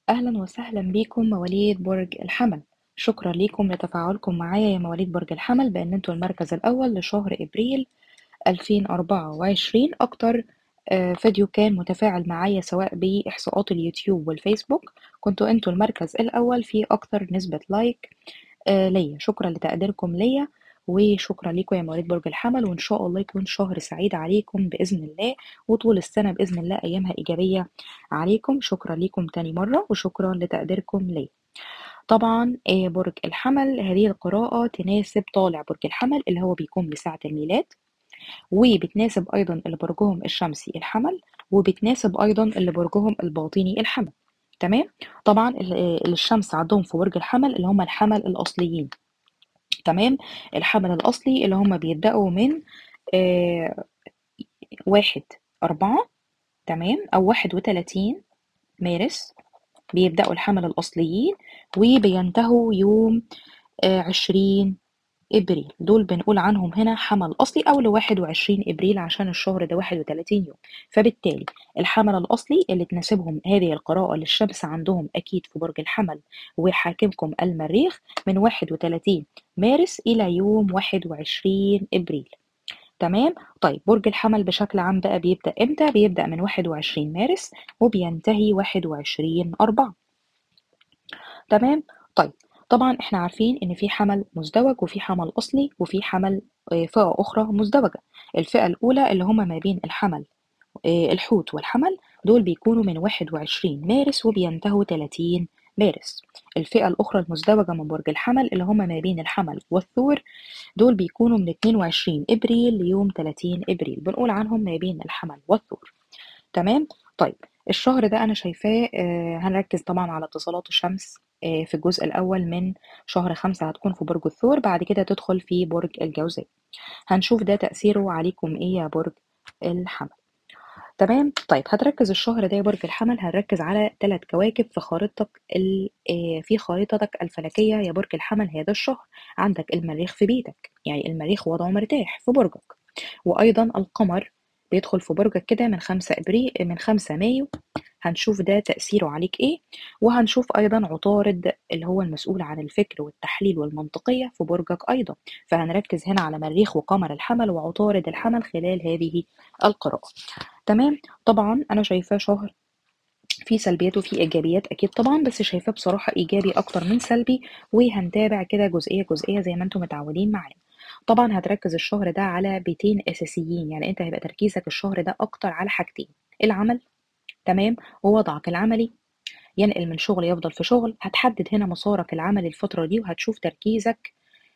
أهلا وسهلا بيكم مواليد برج الحمل شكرا ليكم لتفاعلكم معايا يا مواليد برج الحمل بأن انتوا المركز الأول لشهر إبريل 2024 أكتر آه، فيديو كان متفاعل معايا سواء بإحصاءات اليوتيوب والفيسبوك كنتوا انتوا المركز الأول في أكتر نسبة لايك آه، ليا شكرا لتقديركم ليا وشكرا لكم يا مواليد برج الحمل وإن شاء الله يكون شهر سعيد عليكم بإذن الله وطول السنة بإذن الله أيامها إيجابية عليكم شكرا لكم تاني مرة وشكرا لتقديركم ليا طبعا آه، برج الحمل هذه القراءة تناسب طالع برج الحمل اللي هو بيكون لساعة الميلاد وبتناسب أيضا اللي برجهم الشمسي الحمل وبتناسب أيضا اللي برجهم الباطني الحمل تمام طبعا ال- آه، الشمس عندهم في برج الحمل اللي هم الحمل الأصليين تمام الحمل الأصلي اللي هم بيبدأوا من آه واحد أربعة تمام أو واحد وتلاتين مارس بيبدأوا الحمل الأصليين وبينتهوا يوم آه عشرين إبريل دول بنقول عنهم هنا حمل أصلي أو لواحد وعشرين إبريل عشان الشهر ده واحد وتلاتين يوم فبالتالي الحمل الأصلي اللي تناسبهم هذه القراءة للشمس عندهم أكيد في برج الحمل وحاكمكم المريخ من واحد وتلاتين مارس إلى يوم واحد وعشرين إبريل تمام طيب برج الحمل بشكل عام بقى بيبدأ إمتى؟ بيبدأ من واحد وعشرين مارس وبينتهي واحد وعشرين أربعة تمام طيب طبعا احنا عارفين ان في حمل مزدوج وفي حمل اصلي وفي حمل آه، فئة اخرى مزدوجة الفئة الاولى اللي هما ما بين الحمل آه، الحوت والحمل دول بيكونوا من 21 مارس وبينتهوا 30 مارس الفئة الأخرى المزدوجة من برج الحمل اللي هما ما بين الحمل والثور دول بيكونوا من 22 إبريل ليوم 30 إبريل بنقول عنهم ما بين الحمل والثور تمام طيب الشهر ده أنا شايفاه آه، هنركز طبعا على اتصالات الشمس آه، في الجزء الأول من شهر خمسة هتكون في برج الثور بعد كده تدخل في برج الجوزاء هنشوف ده تأثيره عليكم إيه يا برج الحمل تمام طيب هتركز الشهر ده يا برج الحمل هنركز على ثلاث كواكب في خارطتك ال... آه، في خارطتك الفلكية يا برج الحمل هذا الشهر عندك المريخ في بيتك يعني المريخ وضعه مرتاح في برجك وأيضا القمر بيدخل في برجك كده من خمسة إبريل من خمسة مايو هنشوف ده تأثيره عليك إيه وهنشوف أيضا عطارد اللي هو المسؤول عن الفكر والتحليل والمنطقية في برجك أيضا فهنركز هنا على مريخ وقمر الحمل وعطارد الحمل خلال هذه القراءة تمام طبعا أنا شايفاه شهر في سلبيات وفي ايجابيات اكيد طبعا بس شايفاه بصراحه ايجابي اكتر من سلبي وهنتابع كده جزئيه جزئيه زي ما انتم متعودين معانا طبعا هتركز الشهر ده على بيتين اساسيين يعني انت هيبقى تركيزك الشهر ده اكتر على حاجتين العمل تمام ووضعك العملي ينقل من شغل يفضل في شغل هتحدد هنا مسارك العملي الفتره دي وهتشوف تركيزك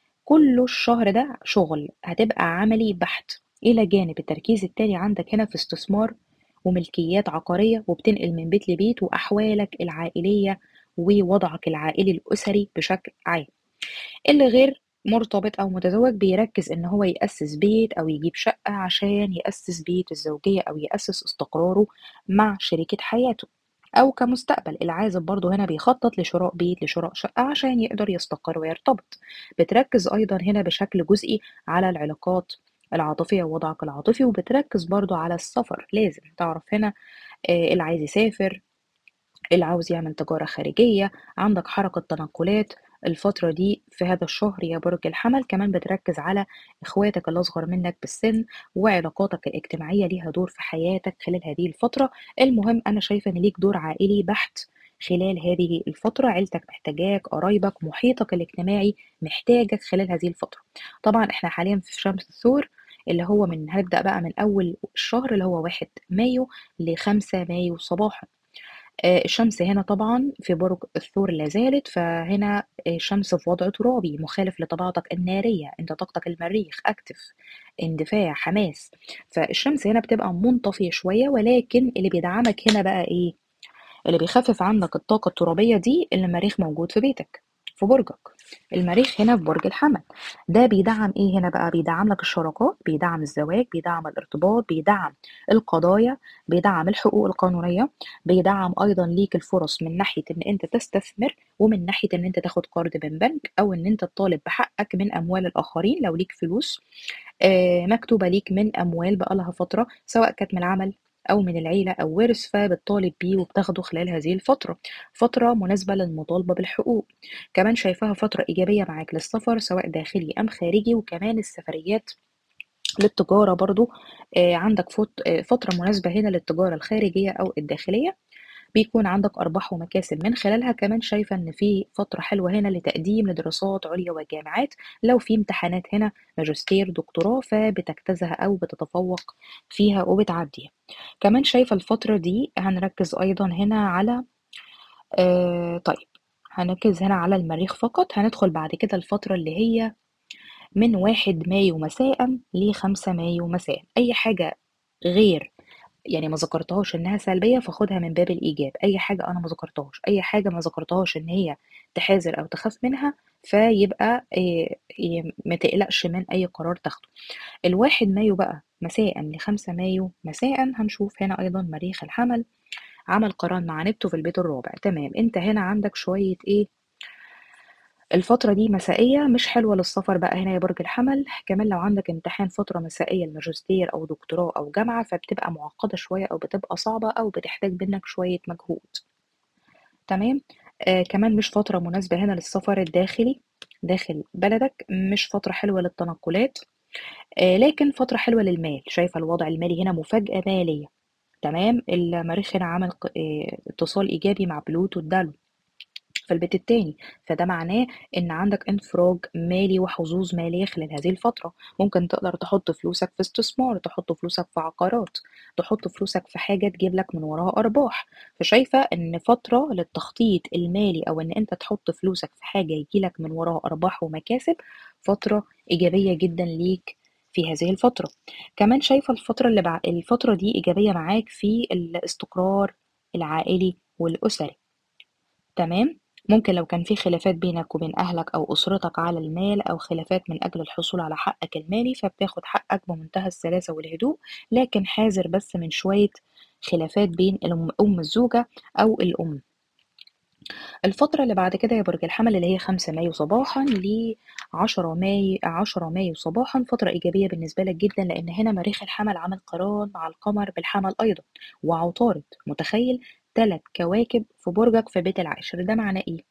كله الشهر ده شغل هتبقى عملي بحت إلى جانب التركيز التاني عندك هنا في استثمار وملكيات عقارية وبتنقل من بيت لبيت وأحوالك العائلية ووضعك العائلي الأسري بشكل عام اللي غير مرتبط أو متزوج بيركز إن هو يأسس بيت أو يجيب شقة عشان يأسس بيت الزوجية أو يأسس استقراره مع شريكة حياته أو كمستقبل العازب برضه هنا بيخطط لشراء بيت لشراء شقة عشان يقدر يستقر ويرتبط بتركز أيضا هنا بشكل جزئي على العلاقات العاطفية ووضعك العاطفي وبتركز برضه على السفر لازم تعرف هنا آه، اللي عايز يسافر اللي عاوز يعمل تجارة خارجية عندك حركة تنقلات الفترة دي في هذا الشهر يا برج الحمل كمان بتركز على اخواتك اللي اصغر منك بالسن وعلاقاتك الاجتماعية ليها دور في حياتك خلال هذه الفترة المهم انا شايفة ان ليك دور عائلي بحت خلال هذه الفترة عيلتك محتاجاك قرايبك محيطك الاجتماعي محتاجك خلال هذه الفترة طبعا احنا حاليا في شمس الثور اللي هو من هنبدأ بقى من أول الشهر اللي هو واحد مايو لخمسة مايو صباحا آه، الشمس هنا طبعا في برج الثور لا زالت فهنا الشمس في وضع ترابي مخالف لطبيعتك النارية انت طاقتك المريخ اكتف اندفاع حماس فالشمس هنا بتبقى منطفية شوية ولكن اللي بيدعمك هنا بقى ايه اللي بيخفف عنك الطاقة الترابية دي اللي المريخ موجود في بيتك في برجك المريخ هنا في برج الحمل ده بيدعم ايه هنا بقى بيدعم لك الشراكات بيدعم الزواج بيدعم الارتباط بيدعم القضايا بيدعم الحقوق القانونية بيدعم ايضا ليك الفرص من ناحية ان انت تستثمر ومن ناحية ان انت تاخد قرض من بنك او ان انت تطالب بحقك من اموال الاخرين لو ليك فلوس آه، مكتوبة ليك من اموال بقالها فترة سواء كانت من العمل أو من العيلة أو ورث فبتطالب بيه وبتاخده خلال هذه الفترة فترة مناسبة للمطالبة بالحقوق كمان شايفاها فترة إيجابية معاك للسفر سواء داخلي أم خارجي وكمان السفريات للتجارة برضو آه، عندك فت- آه، فترة مناسبة هنا للتجارة الخارجية أو الداخلية بيكون عندك أرباح ومكاسب من خلالها كمان شايفة إن في فترة حلوة هنا لتقديم لدراسات عليا وجامعات لو في امتحانات هنا ماجستير دكتوراه فبتجتازها أو بتتفوق فيها وبتعديها كمان شايفة الفترة دي هنركز أيضا هنا على آه طيب هنركز هنا على المريخ فقط هندخل بعد كده الفترة اللي هي من واحد مايو مساء لخمسة مايو مساء أي حاجة غير يعني ما ذكرتهاش إنها سلبية فخدها من باب الإيجاب أي حاجة أنا ما ذكرتهاش أي حاجة ما ذكرتهاش إن هي تحاذر أو تخاف منها فيبقى إيه إيه ما تقلقش من أي قرار تاخده الواحد مايو بقى مساء لخمسة مايو مساء هنشوف هنا أيضا مريخ الحمل عمل قران مع نبتو في البيت الرابع تمام انت هنا عندك شوية ايه الفترة دي مسائية مش حلوة للسفر بقى هنا يا برج الحمل كمان لو عندك امتحان فترة مسائية لماجستير أو دكتوراه أو جامعة فبتبقى معقدة شوية أو بتبقى صعبة أو بتحتاج منك شوية مجهود تمام آه كمان مش فترة مناسبة هنا للسفر الداخلي داخل بلدك مش فترة حلوة للتنقلات آه لكن فترة حلوة للمال شايفة الوضع المالي هنا مفاجأة مالية تمام المريخ هنا عمل ق- آه اتصال إيجابي مع بلوتو الدلو في البيت التاني فده معناه ان عندك انفراج مالي وحظوظ مالية خلال هذه الفترة ممكن تقدر تحط فلوسك في استثمار تحط فلوسك في عقارات تحط فلوسك في حاجة تجيب لك من وراها أرباح فشايفة ان فترة للتخطيط المالي او ان انت تحط فلوسك في حاجة يجيلك من وراها أرباح ومكاسب فترة إيجابية جدا ليك في هذه الفترة كمان شايفة الفترة اللي بعد الفترة دي إيجابية معاك في الاستقرار العائلي والأسري تمام ممكن لو كان في خلافات بينك وبين أهلك أو أسرتك على المال أو خلافات من أجل الحصول على حقك المالي فبتاخد حقك بمنتهى السلاسة والهدوء لكن حاذر بس من شوية خلافات بين الأم أم الزوجة أو الأم الفترة اللي بعد كده يا برج الحمل اللي هي 5 مايو صباحا ل 10 مايو 10 مايو صباحا فترة إيجابية بالنسبة لك جدا لأن هنا مريخ الحمل عامل قران مع القمر بالحمل أيضا وعطارد متخيل ثلاث كواكب في برجك في بيت العاشر ده معناه إيه؟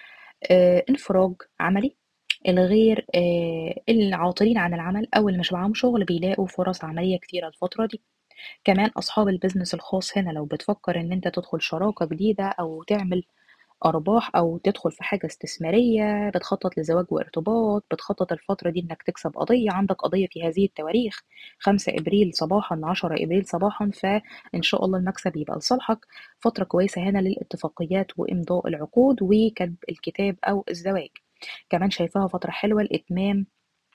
آه انفراج عملي الغير آه العاطلين عن العمل أو اللي مش معاهم شغل بيلاقوا فرص عملية كتيرة الفترة دي كمان أصحاب البيزنس الخاص هنا لو بتفكر إن أنت تدخل شراكة جديدة أو تعمل أرباح أو تدخل في حاجة استثمارية بتخطط لزواج وارتباط بتخطط الفترة دي إنك تكسب قضية عندك قضية في هذه التواريخ خمسة إبريل صباحا عشرة إبريل صباحا فإن شاء الله المكسب يبقى لصالحك فترة كويسة هنا للاتفاقيات وإمضاء العقود وكتب الكتاب أو الزواج كمان شايفاها فترة حلوة لإتمام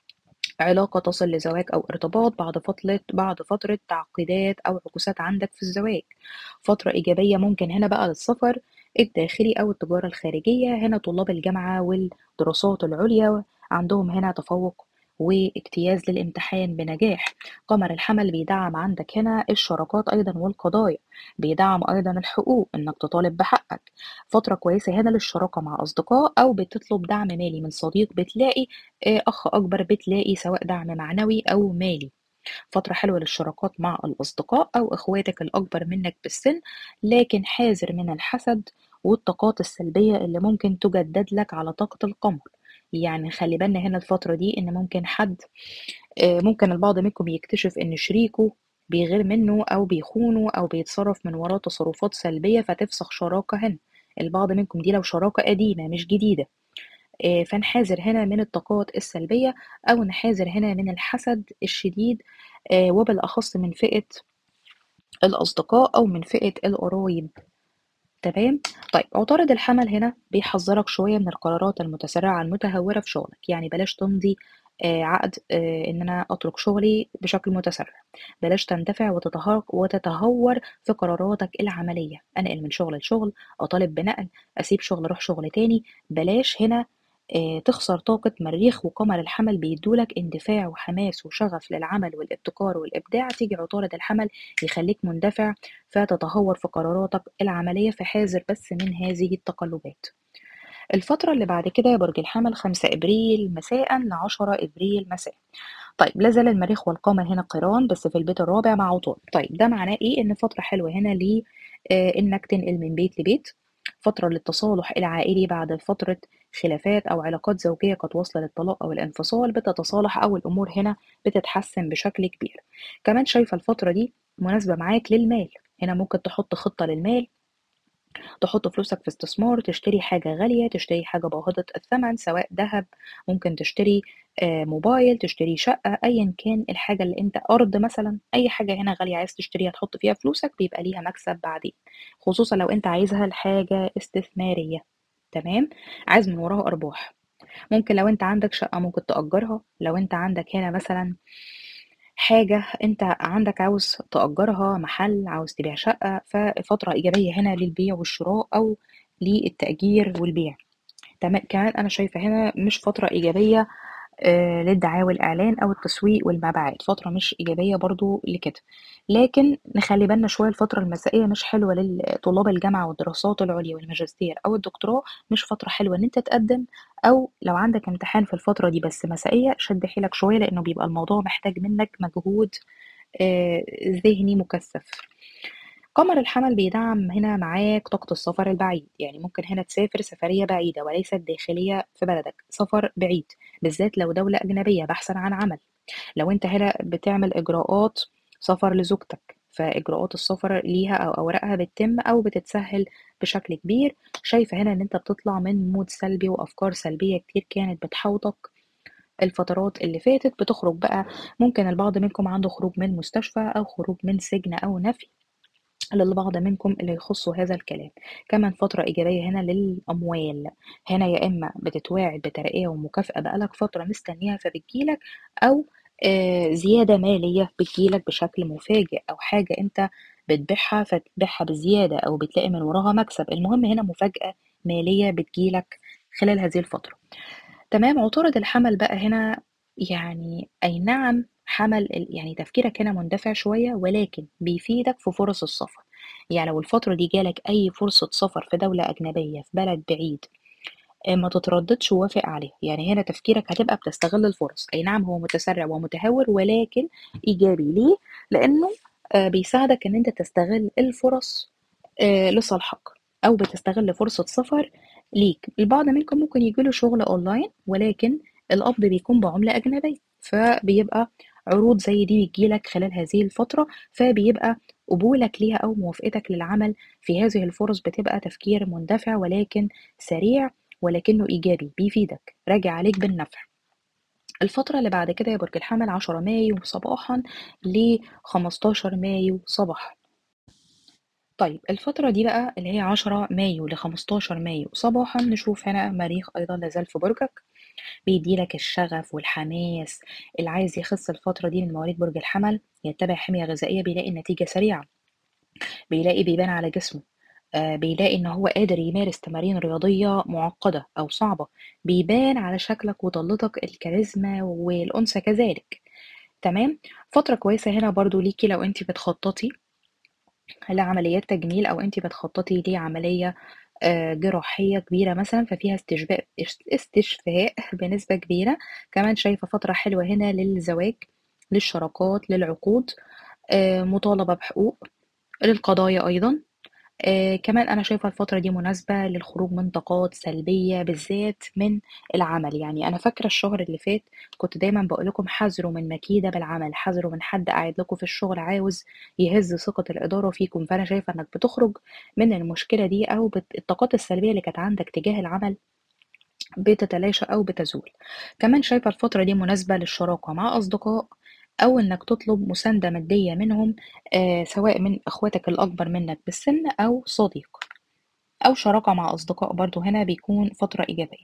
علاقة تصل لزواج أو ارتباط بعد فترة بعد فترة تعقيدات أو عكوسات عندك في الزواج فترة إيجابية ممكن هنا بقى للسفر الداخلي أو التجارة الخارجية هنا طلاب الجامعة والدراسات العليا عندهم هنا تفوق واجتياز للامتحان بنجاح قمر الحمل بيدعم عندك هنا الشراكات أيضا والقضايا بيدعم أيضا الحقوق إنك تطالب بحقك فترة كويسة هنا للشراكة مع أصدقاء أو بتطلب دعم مالي من صديق بتلاقي آه، أخ أكبر بتلاقي سواء دعم معنوي أو مالي فترة حلوة للشراكات مع الأصدقاء أو إخواتك الأكبر منك بالسن لكن حاذر من الحسد والطاقات السلبية اللي ممكن تجدد لك على طاقة القمر يعني خلي بالنا هنا الفترة دي إن ممكن حد آه، ممكن البعض منكم يكتشف إن شريكه بيغير منه أو بيخونه أو بيتصرف من وراه تصرفات سلبية فتفسخ شراكة هنا البعض منكم دي لو شراكة قديمة مش جديدة آه، فنحاذر هنا من الطاقات السلبية أو نحاذر هنا من الحسد الشديد آه، وبالأخص من فئة الأصدقاء أو من فئة القرايب تمام طيب عطارد الحمل هنا بيحذرك شوية من القرارات المتسرعة المتهورة في شغلك يعني بلاش تمضي آه، عقد آه، ان انا اترك شغلي بشكل متسرع بلاش تندفع وتتهور وتتهور في قراراتك العملية انقل من شغل لشغل اطالب بنقل اسيب شغل اروح شغل تاني بلاش هنا آه، تخسر طاقة مريخ وقمر الحمل بيدولك اندفاع وحماس وشغف للعمل والابتكار والإبداع تيجي عطارد الحمل يخليك مندفع فتتهور في قراراتك العملية فحاذر بس من هذه التقلبات الفترة اللي بعد كده يا برج الحمل 5 إبريل مساء ل 10 إبريل مساء طيب لا زال المريخ والقمر هنا قيران بس في البيت الرابع مع عطارد طيب ده معناه ايه ان فترة حلوة هنا ل آه، انك تنقل من بيت لبيت فترة للتصالح العائلي بعد فترة خلافات أو علاقات زوجية قد واصلة للطلاق أو الانفصال بتتصالح أو الأمور هنا بتتحسن بشكل كبير كمان شايفة الفترة دي مناسبة معاك للمال هنا ممكن تحط خطة للمال تحط فلوسك في استثمار تشتري حاجة غالية تشتري حاجة باهظة الثمن سواء ذهب ممكن تشتري آه، موبايل تشتري شقة أيا كان الحاجة اللي انت أرض مثلا أي حاجة هنا غالية عايز تشتريها تحط فيها فلوسك بيبقى ليها مكسب بعدين خصوصا لو انت عايزها لحاجة استثمارية تمام عايز من وراها أرباح ممكن لو انت عندك شقة ممكن تأجرها لو انت عندك هنا مثلا حاجة انت عندك عاوز تأجرها محل عاوز تبيع شقة ففترة إيجابية هنا للبيع والشراء أو للتأجير والبيع تمام كمان أنا شايفة هنا مش فترة إيجابية آه، للدعاية والإعلان أو التسويق والمبيعات فترة مش إيجابية برضو لكده لكن نخلي بالنا شوية الفترة المسائية مش حلوة لطلاب الجامعة والدراسات العليا والماجستير أو الدكتوراه مش فترة حلوة إن أنت تقدم أو لو عندك امتحان في الفترة دي بس مسائية شد حيلك شوية لأنه بيبقى الموضوع محتاج منك مجهود آه، ذهني مكثف قمر الحمل بيدعم هنا معاك طاقة السفر البعيد يعني ممكن هنا تسافر سفرية بعيدة وليست داخلية في بلدك سفر بعيد بالذات لو دولة أجنبية بحثا عن عمل لو انت هنا بتعمل إجراءات سفر لزوجتك فإجراءات السفر ليها أو أوراقها بتتم أو بتتسهل بشكل كبير شايفة هنا إن أنت بتطلع من مود سلبي وأفكار سلبية كتير كانت بتحوطك الفترات اللي فاتت بتخرج بقى ممكن البعض منكم عنده خروج من مستشفى أو خروج من سجن أو نفي للبعض منكم اللي يخصوا هذا الكلام كمان فترة إيجابية هنا للأموال هنا يا إما بتتواعد بترقية ومكافأة بقالك فترة مستنيها فبتجيلك أو آه زيادة مالية بتجيلك بشكل مفاجئ أو حاجة أنت بتبيعها فتبيعها بزيادة أو بتلاقي من وراها مكسب المهم هنا مفاجأة مالية بتجيلك خلال هذه الفترة تمام عطارد الحمل بقى هنا يعني أي نعم حمل يعني تفكيرك هنا مندفع شوية ولكن بيفيدك في فرص السفر يعني لو الفترة دي جالك أي فرصة سفر في دولة أجنبية في بلد بعيد آه، ما تترددش ووافق عليها يعني هنا تفكيرك هتبقى بتستغل الفرص أي نعم هو متسرع ومتهور ولكن إيجابي ليه؟ لأنه آه، بيساعدك إن أنت تستغل الفرص آه، لصالحك أو بتستغل فرصة سفر ليك البعض منكم ممكن يجيله شغل أونلاين ولكن القبض بيكون بعملة أجنبية فبيبقى عروض زي دي بتجيلك خلال هذه الفترة فبيبقى قبولك ليها أو موافقتك للعمل في هذه الفرص بتبقى تفكير مندفع ولكن سريع ولكنه إيجابي بيفيدك راجع عليك بالنفع الفترة اللي بعد كده يا برج الحمل 10 مايو صباحا ل 15 مايو صباحا طيب الفترة دي بقى اللي هي 10 مايو ل 15 مايو صباحا نشوف هنا مريخ أيضا لازال في برجك بيديلك الشغف والحماس اللي عايز يخس الفترة دي من مواليد برج الحمل يتبع حمية غذائية بيلاقي النتيجة سريعة بيلاقي بيبان على جسمه آه بيلاقي إن هو قادر يمارس تمارين رياضية معقدة أو صعبة بيبان على شكلك وطلتك الكاريزما والأنثى كذلك تمام فترة كويسة هنا برضو ليكي لو انت بتخططي لعمليات تجميل أو انت بتخططي لعملية آه، جراحية كبيرة مثلا ففيها استشفاء استشفاء بنسبة كبيرة كمان شايفة فترة حلوة هنا للزواج للشراكات للعقود آه، مطالبة بحقوق للقضايا أيضا آه كمان أنا شايفة الفترة دي مناسبة للخروج من طاقات سلبية بالذات من العمل يعني أنا فاكرة الشهر اللي فات كنت دايما بقول لكم حذروا من مكيدة بالعمل حذروا من حد قاعد لكم في الشغل عاوز يهز ثقة الإدارة فيكم فأنا شايفة إنك بتخرج من المشكلة دي أو بت... الطاقات السلبية اللي كانت عندك تجاه العمل بتتلاشى أو بتزول كمان شايفة الفترة دي مناسبة للشراكة مع أصدقاء أو إنك تطلب مساندة مادية منهم آه سواء من إخواتك الأكبر منك بالسن أو صديق أو شراكة مع أصدقاء برضو هنا بيكون فترة إيجابية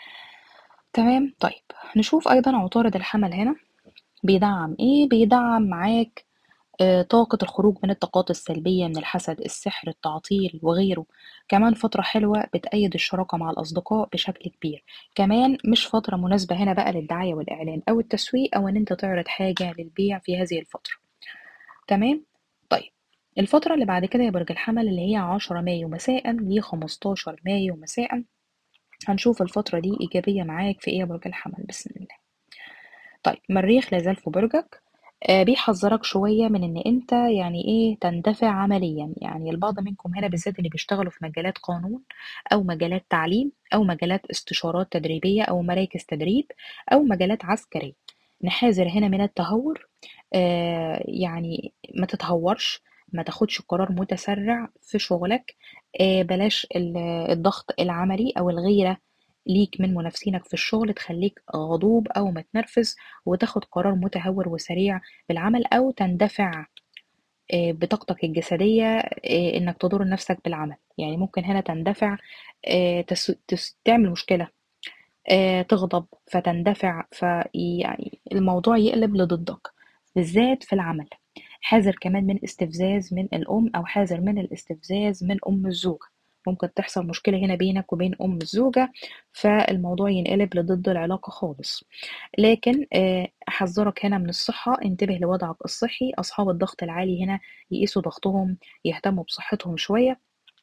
تمام طيب نشوف أيضا عطارد الحمل هنا بيدعم إيه بيدعم معاك آه، طاقة الخروج من الطاقات السلبية من الحسد السحر التعطيل وغيره كمان فترة حلوة بتأيد الشراكة مع الأصدقاء بشكل كبير كمان مش فترة مناسبة هنا بقى للدعاية والإعلان أو التسويق أو إن أنت تعرض حاجة للبيع في هذه الفترة تمام طيب الفترة اللي بعد كده يا برج الحمل اللي هي عشرة مايو مساء ل 15 مايو مساء هنشوف الفترة دي إيجابية معاك في إيه يا برج الحمل بسم الله طيب مريخ لازال في برجك آه، بيحذرك شوية من إن أنت يعني إيه تندفع عمليا يعني البعض منكم هنا بالذات اللي بيشتغلوا في مجالات قانون أو مجالات تعليم أو مجالات استشارات تدريبية أو مراكز تدريب أو مجالات عسكرية نحاذر هنا من التهور آه، يعني ما تتهورش ما تاخدش قرار متسرع في شغلك آه، بلاش الضغط العملي أو الغيرة ليك من منافسينك في الشغل تخليك غضوب أو متنرفز وتاخد قرار متهور وسريع بالعمل أو تندفع آه، بطاقتك الجسدية آه، إنك تضر نفسك بالعمل يعني ممكن هنا تندفع آه، تعمل مشكلة تغضب فتندفع فيعني الموضوع يقلب لضدك بالذات في العمل حذر كمان من استفزاز من الأم أو حذر من الاستفزاز من أم الزوجة ممكن تحصل مشكلة هنا بينك وبين أم الزوجة فالموضوع ينقلب لضد العلاقة خالص لكن آه، أحذرك هنا من الصحة انتبه لوضعك الصحي أصحاب الضغط العالي هنا يقيسوا ضغطهم يهتموا بصحتهم شوية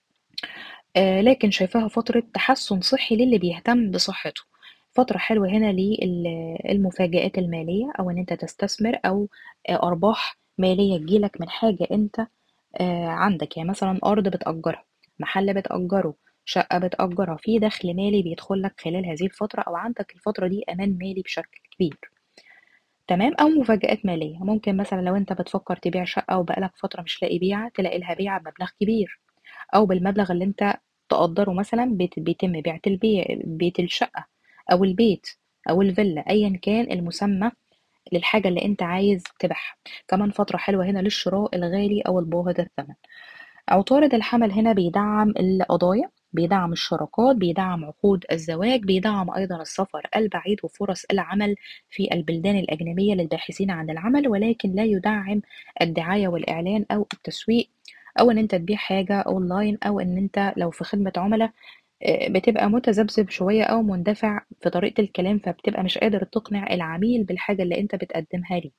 آه، لكن شايفاها فترة تحسن صحي للي بيهتم بصحته فترة حلوة هنا للمفاجآت المالية أو إن أنت تستثمر أو آه، أرباح مالية تجيلك من حاجة أنت عندك يعني مثلا أرض بتأجرها محل بتأجره شقة بتأجرها في دخل مالي بيدخل لك خلال هذه الفترة أو عندك الفترة دي أمان مالي بشكل كبير تمام أو مفاجآت مالية ممكن مثلا لو أنت بتفكر تبيع شقة وبقالك فترة مش لاقي بيعة تلاقي لها بيعة بمبلغ كبير أو بالمبلغ اللي أنت تقدره مثلا بيتم بيع البيع بيت الشقة أو البيت أو الفيلا أيا كان المسمى للحاجة اللي أنت عايز تبيعها كمان فترة حلوة هنا للشراء الغالي أو الباهظ الثمن عطارد الحمل هنا بيدعم القضايا بيدعم الشراكات بيدعم عقود الزواج بيدعم أيضا السفر البعيد وفرص العمل في البلدان الأجنبية للباحثين عن العمل ولكن لا يدعم الدعاية والإعلان أو التسويق أو إن أنت تبيع حاجة أونلاين أو إن أنت لو في خدمة عملاء آه، بتبقى متذبذب شوية أو مندفع في طريقة الكلام فبتبقى مش قادر تقنع العميل بالحاجة اللي أنت بتقدمها ليه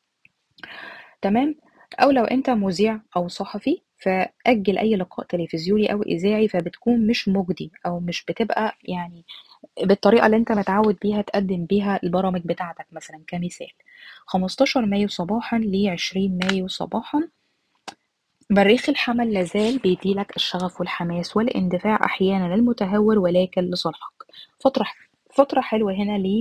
تمام أو لو أنت مذيع أو صحفي فأجل أي لقاء تلفزيوني أو إذاعي فبتكون مش مجدي أو مش بتبقى يعني بالطريقة اللي أنت متعود بيها تقدم بيها البرامج بتاعتك مثلا كمثال 15 مايو صباحا ل 20 مايو صباحا مريخ الحمل لازال بيديلك الشغف والحماس والاندفاع أحيانا المتهور ولكن لصالحك فترة فترة حلوة هنا ل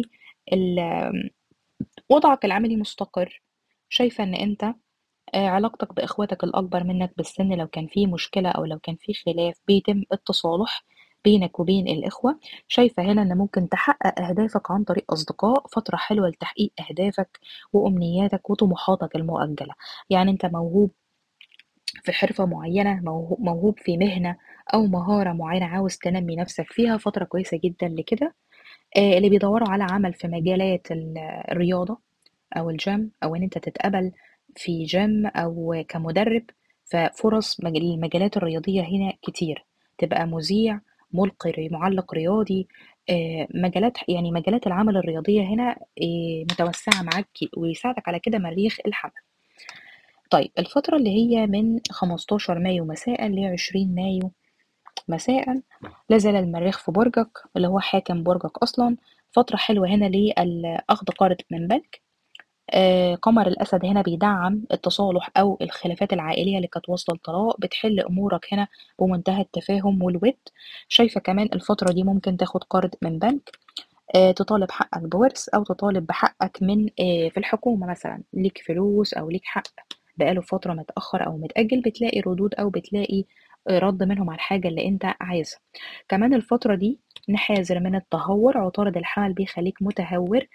وضعك العملي مستقر شايفة إن أنت آه، علاقتك بإخواتك الأكبر منك بالسن لو كان في مشكلة أو لو كان في خلاف بيتم التصالح بينك وبين الإخوة شايفة هنا إن ممكن تحقق أهدافك عن طريق أصدقاء فترة حلوة لتحقيق أهدافك وأمنياتك وطموحاتك المؤجلة يعني أنت موهوب في حرفة معينة موهوب في مهنة أو مهارة معينة عاوز تنمي نفسك فيها فترة كويسة جدا لكده آه، اللي بيدوروا على عمل في مجالات الرياضة أو الجيم أو إن أنت تتقبل في جيم أو كمدرب ففرص المجالات الرياضية هنا كتير تبقى مذيع ملقي معلق رياضي آه، مجالات يعني مجالات العمل الرياضية هنا آه، متوسعة معاك ويساعدك على كده مريخ الحمل طيب الفترة اللي هي من 15 مايو مساء ل 20 مايو مساء لازال المريخ في برجك اللي هو حاكم برجك أصلا فترة حلوة هنا لأخذ قرض من بنك آه، قمر الأسد هنا بيدعم التصالح أو الخلافات العائلية اللي كانت واصلة لطلاق بتحل أمورك هنا بمنتهى التفاهم والود شايفة كمان الفترة دي ممكن تاخد قرض من بنك آه، تطالب حقك بورث أو تطالب بحقك من آه، في الحكومة مثلا ليك فلوس أو ليك حق بقاله فترة متأخر أو متأجل بتلاقي ردود أو بتلاقي رد منهم على الحاجة اللي انت عايزها كمان الفترة دي نحاذر من التهور عطارد الحمل بيخليك متهور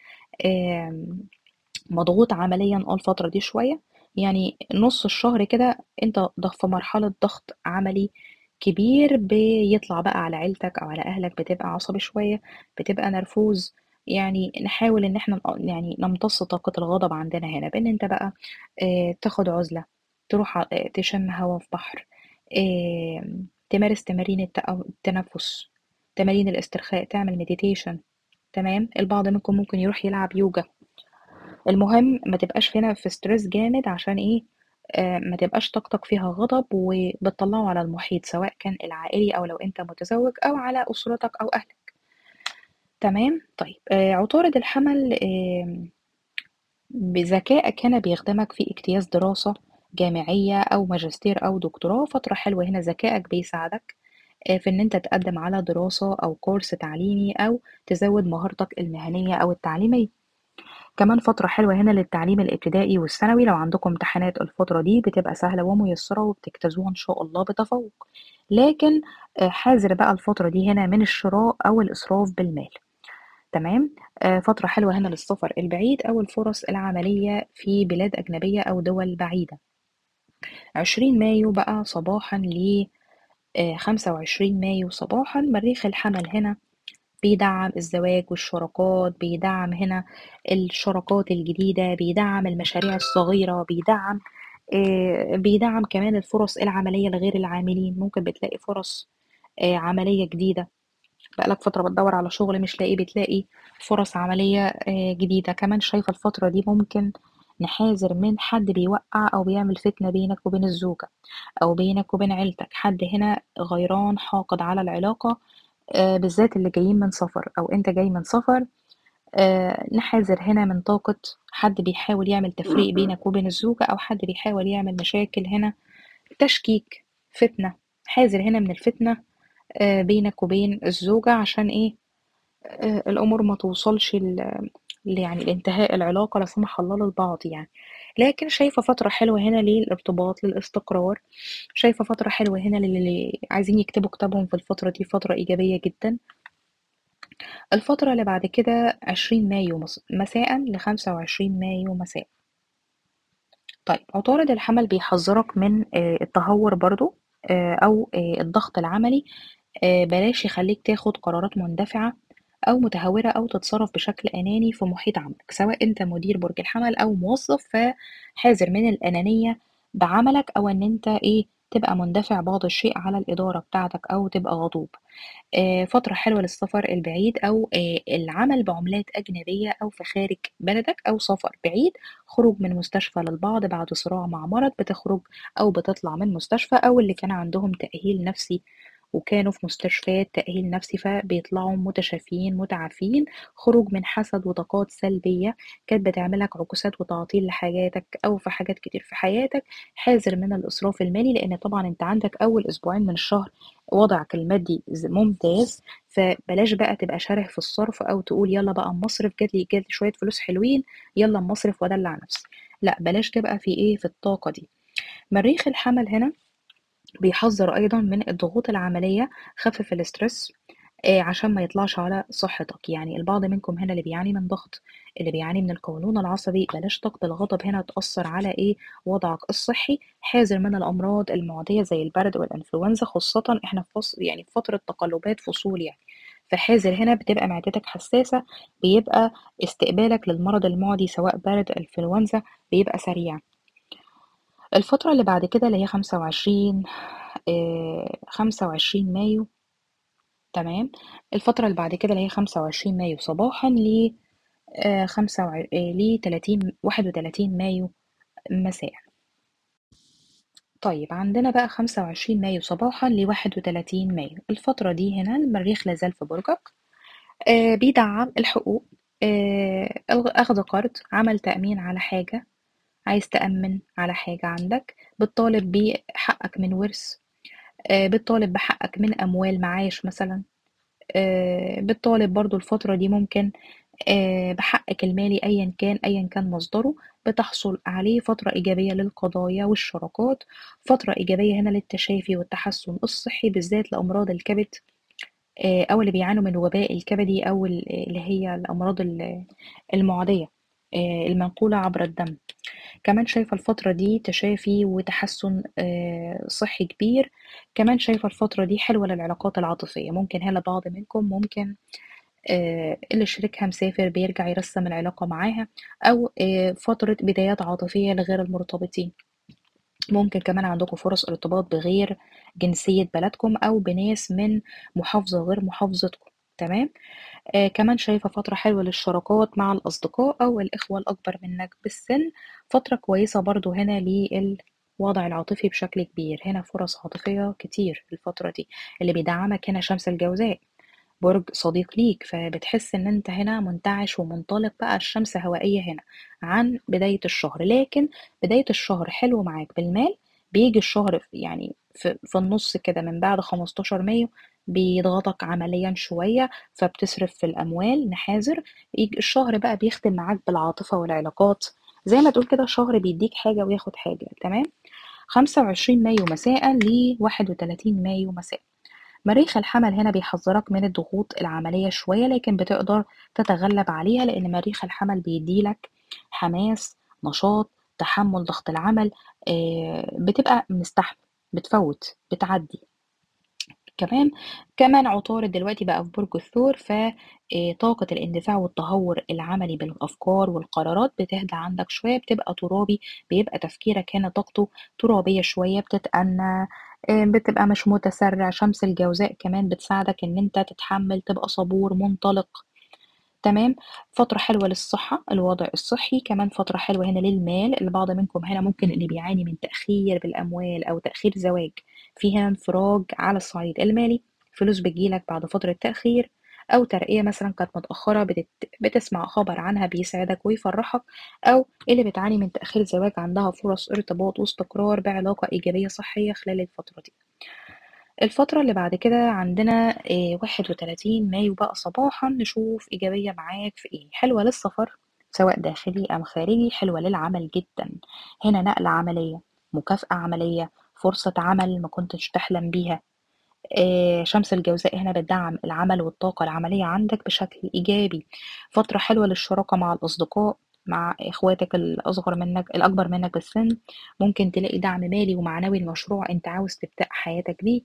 مضغوط عمليًا آه الفترة دي شوية، يعني نُص الشهر كده أنت في مرحلة ضغط عملي كبير بيطلع بقى على عيلتك أو على أهلك، بتبقى عصبي شوية، بتبقى نرفوز، يعني نحاول إن إحنا يعني نمتص طاقة الغضب عندنا هنا بإن أنت بقى آه تاخد عُزلة، تروح آه تشم هوا في بحر، آه تمارس تمارين التنفس، تمارين الاسترخاء، تعمل meditation تمام، البعض منكم ممكن يروح يلعب يوجا. المهم ما تبقاش هنا في ستريس جامد عشان ايه آه ما تبقاش طاقتك فيها غضب وبتطلعه على المحيط سواء كان العائلي او لو انت متزوج او على اسرتك او اهلك تمام طيب آه عطارد الحمل آه بذكائك هنا بيخدمك في اجتياز دراسة جامعية أو ماجستير أو دكتوراه فترة حلوة هنا ذكائك بيساعدك آه، في إن أنت تقدم على دراسة أو كورس تعليمي أو تزود مهارتك المهنية أو التعليمية كمان فترة حلوة هنا للتعليم الابتدائي والثانوي لو عندكم امتحانات الفترة دي بتبقى سهلة وميسرة وبتجتازوها إن شاء الله بتفوق لكن آه، حاذر بقى الفترة دي هنا من الشراء أو الإسراف بالمال تمام آه، فترة حلوة هنا للسفر البعيد أو الفرص العملية في بلاد أجنبية أو دول بعيدة عشرين مايو بقى صباحا ل آه، خمسة وعشرين مايو صباحا مريخ الحمل هنا بيدعم الزواج والشراكات بيدعم هنا الشراكات الجديدة بيدعم المشاريع الصغيرة بيدعم آه، بيدعم كمان الفرص العملية لغير العاملين ممكن بتلاقي فرص آه، عملية جديدة بقالك فترة بتدور على شغل مش لاقي بتلاقي فرص عملية آه، جديدة كمان شايفة الفترة دي ممكن نحاذر من حد بيوقع أو بيعمل فتنة بينك وبين الزوجة أو بينك وبين عيلتك حد هنا غيران حاقد على العلاقة آه، بالذات اللي جايين من سفر أو أنت جاي من سفر آه، نحذر هنا من طاقة حد بيحاول يعمل تفريق بينك وبين الزوجة أو حد بيحاول يعمل مشاكل هنا تشكيك فتنة حذر هنا من الفتنة آه، بينك وبين الزوجة عشان إيه آه، الأمور ما توصلش ل يعني لانتهاء العلاقة لا سمح الله للبعض يعني لكن شايفة فترة حلوة هنا للارتباط للاستقرار شايفة فترة حلوة هنا للي عايزين يكتبوا كتابهم في الفترة دي فترة إيجابية جدا الفترة اللي بعد كده عشرين مايو مساء لخمسة وعشرين مايو مساء طيب عطارد الحمل بيحذرك من آه، التهور برضو آه، أو آه، الضغط العملي بلاش يخليك تاخد قرارات مندفعة أو متهورة أو تتصرف بشكل أناني في محيط عملك سواء أنت مدير برج الحمل أو موظف فحاذر من الأنانية بعملك أو إن أنت إيه تبقى مندفع بعض الشيء على الإدارة بتاعتك أو تبقى غضوب آه، فترة حلوة للسفر البعيد أو آه، العمل بعملات أجنبية أو في خارج بلدك أو سفر بعيد خروج من مستشفى للبعض بعد صراع مع مرض بتخرج أو بتطلع من مستشفى أو اللي كان عندهم تأهيل نفسي وكانوا في مستشفيات تأهيل نفسي فبيطلعوا متشافيين متعافين خروج من حسد وطاقات سلبية كانت بتعملك عكوسات وتعطيل لحاجاتك أو في حاجات كتير في حياتك حذر من الإسراف المالي لأن طبعا أنت عندك أول أسبوعين من الشهر وضعك المادي ممتاز فبلاش بقى تبقى شره في الصرف أو تقول يلا بقى اما اصرف جاتلي جاتلي شوية فلوس حلوين يلا اما اصرف وادلع نفسي لا بلاش تبقى في ايه في الطاقة دي مريخ الحمل هنا بيحذر أيضا من الضغوط العملية خفف الاسترس آه، عشان ما يطلعش على صحتك يعني البعض منكم هنا اللي بيعاني من ضغط اللي بيعاني من القولون العصبي بلاش طاقة الغضب هنا تأثر على ايه وضعك الصحي حذر من الأمراض المعدية زي البرد والإنفلونزا خاصة احنا في فصل يعني في فترة تقلبات فصول يعني فحذر هنا بتبقى معدتك حساسة بيبقى استقبالك للمرض المعدي سواء برد إنفلونزا بيبقى سريع الفترة اللي بعد كده اللي هي خمسة وعشرين آه، خمسة وعشرين مايو تمام الفترة اللي بعد كده اللي هي خمسة وعشرين مايو صباحا ل آه، خمسة وع... آه، لتلاتين واحد وتلاتين مايو مساء طيب عندنا بقى خمسة وعشرين مايو صباحا لواحد وتلاتين مايو الفترة دي هنا المريخ لازال في برجك آه بيدعم الحقوق آه أخذ قرض عمل تأمين على حاجة عايز تأمن على حاجة عندك بتطالب بحقك من ورث آه، بتطالب بحقك من أموال معاش مثلا آه، بتطالب برضو الفترة دي ممكن آه، بحقك المالي أيا كان أيا كان مصدره بتحصل عليه فترة إيجابية للقضايا والشراكات فترة إيجابية هنا للتشافي والتحسن الصحي بالذات لأمراض الكبد أو اللي بيعانوا من الوباء الكبدي أو اللي هي الأمراض المعدية المنقولة عبر الدم كمان شايفة الفترة دي تشافي وتحسن آه، صحي كبير كمان شايفة الفترة دي حلوة للعلاقات العاطفية ممكن هلا بعض منكم ممكن آه، اللي شريكها مسافر بيرجع يرسم العلاقة معاها أو آه، فترة بدايات عاطفية لغير المرتبطين ممكن كمان عندكم فرص ارتباط بغير جنسية بلدكم أو بناس من محافظة غير محافظتكم تمام آه كمان شايفة فترة حلوة للشراكات مع الأصدقاء أو الإخوة الأكبر منك بالسن فترة كويسة برضو هنا للوضع العاطفي بشكل كبير هنا فرص عاطفية كتير الفترة دي اللي بيدعمك هنا شمس الجوزاء برج صديق ليك فبتحس ان انت هنا منتعش ومنطلق بقى الشمس هوائية هنا عن بداية الشهر لكن بداية الشهر حلو معاك بالمال بيجي الشهر يعني في, في النص كده من بعد 15 مايو بيضغطك عمليا شوية فبتصرف في الأموال نحاذر يجي الشهر بقى بيختم معاك بالعاطفة والعلاقات زي ما تقول كده شهر بيديك حاجة وياخد حاجة تمام 25 مايو مساء ل 31 مايو مساء مريخ الحمل هنا بيحذرك من الضغوط العملية شوية لكن بتقدر تتغلب عليها لأن مريخ الحمل بيديلك حماس نشاط تحمل ضغط العمل آه، بتبقى مستحمل بتفوت بتعدي كمان كمان عطارد دلوقتي بقى في برج الثور فطاقة الاندفاع والتهور العملي بالأفكار والقرارات بتهدى عندك شوية بتبقى ترابي بيبقى تفكيرك هنا طاقته ترابية شوية بتتأنى آه، بتبقى مش متسرع شمس الجوزاء كمان بتساعدك ان انت تتحمل تبقى صبور منطلق تمام فترة حلوة للصحة الوضع الصحي كمان فترة حلوة هنا للمال البعض منكم هنا ممكن اللي بيعاني من تأخير بالأموال أو تأخير زواج في هنا انفراج على الصعيد المالي فلوس بتجيلك بعد فترة تأخير أو ترقية مثلا كانت متأخرة بتت... بتسمع خبر عنها بيسعدك ويفرحك أو اللي بتعاني من تأخير زواج عندها فرص ارتباط واستقرار بعلاقة إيجابية صحية خلال الفترة دي الفترة اللي بعد كده عندنا آه، واحد وتلاتين مايو بقى صباحا نشوف إيجابية معاك في إيه حلوة للسفر سواء داخلي أم خارجي حلوة للعمل جدا هنا نقلة عملية مكافأة عملية فرصة عمل ما كنتش تحلم بيها آه، شمس الجوزاء هنا بتدعم العمل والطاقة العملية عندك بشكل إيجابي فترة حلوة للشراكة مع الأصدقاء مع إخواتك الأصغر منك الأكبر منك بالسن ممكن تلاقي دعم مالي ومعنوي لمشروع أنت عاوز تبدأ حياتك بيه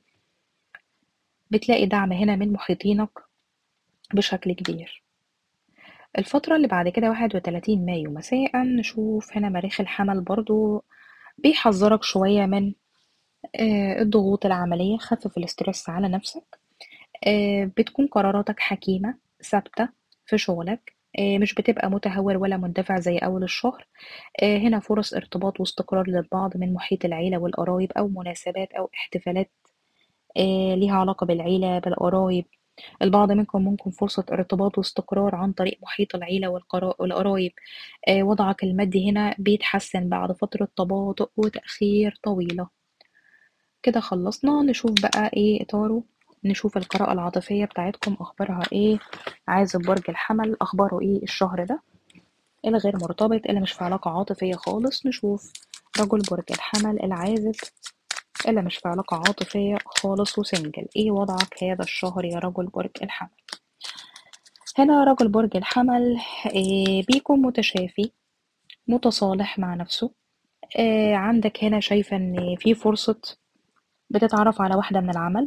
بتلاقي دعم هنا من محيطينك بشكل كبير الفترة اللي بعد كده واحد وتلاتين مايو مساء نشوف هنا مريخ الحمل برضو بيحذرك شوية من آه، الضغوط العملية خفف الاسترس على نفسك آه، بتكون قراراتك حكيمة ثابتة في شغلك آه، مش بتبقى متهور ولا مندفع زي أول الشهر هنا فرص ارتباط واستقرار للبعض من محيط العيلة والقرايب أو مناسبات أو احتفالات ليها علاقة بالعيلة بالقرايب البعض منكم ممكن فرصة ارتباط واستقرار عن طريق محيط العيلة والقرايب وضعك المادي هنا بيتحسن بعد فترة تباطؤ وتأخير طويلة كده خلصنا نشوف بقى ايه إطاره نشوف القراءة العاطفية بتاعتكم أخبارها ايه عازب برج الحمل أخباره ايه الشهر ده اللي غير مرتبط اللي مش في علاقة عاطفية خالص نشوف رجل برج الحمل العازب اللي مش في علاقة عاطفية خالص وسنجل ايه وضعك هذا الشهر يا رجل برج الحمل هنا رجل برج الحمل إيه بيكون متشافي متصالح مع نفسه إيه عندك هنا شايفة ان في فرصة بتتعرف على واحدة من العمل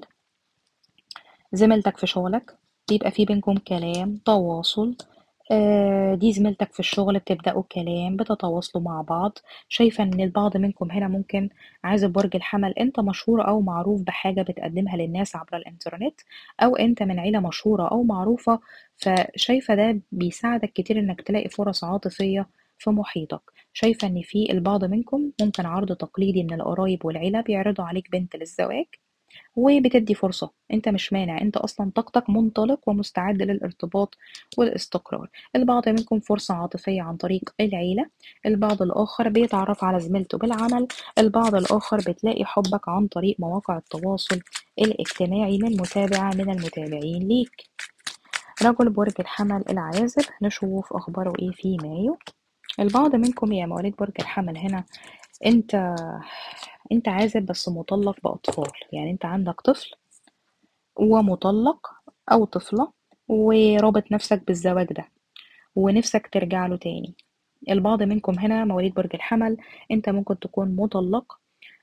زميلتك في شغلك بيبقى في بينكم كلام تواصل آه، دي زميلتك في الشغل بتبدأوا كلام بتتواصلوا مع بعض شايفة ان البعض منكم هنا ممكن عازب برج الحمل انت مشهور او معروف بحاجة بتقدمها للناس عبر الانترنت او انت من عيلة مشهورة او معروفة فشايفة ده بيساعدك كتير انك تلاقي فرص عاطفية في محيطك شايفة ان في البعض منكم ممكن عرض تقليدي من القرايب والعيلة بيعرضوا عليك بنت للزواج وبتدي فرصة انت مش مانع انت اصلا طاقتك منطلق ومستعد للارتباط والاستقرار البعض منكم فرصة عاطفية عن طريق العيلة البعض الاخر بيتعرف على زميلته بالعمل البعض الاخر بتلاقي حبك عن طريق مواقع التواصل الاجتماعي من متابعة من المتابعين ليك رجل برج الحمل العازب نشوف اخباره ايه في مايو البعض منكم يا مواليد برج الحمل هنا انت انت عازب بس مطلق بأطفال يعني انت عندك طفل ومطلق أو طفلة ورابط نفسك بالزواج ده ونفسك ترجع له تاني البعض منكم هنا مواليد برج الحمل انت ممكن تكون مطلق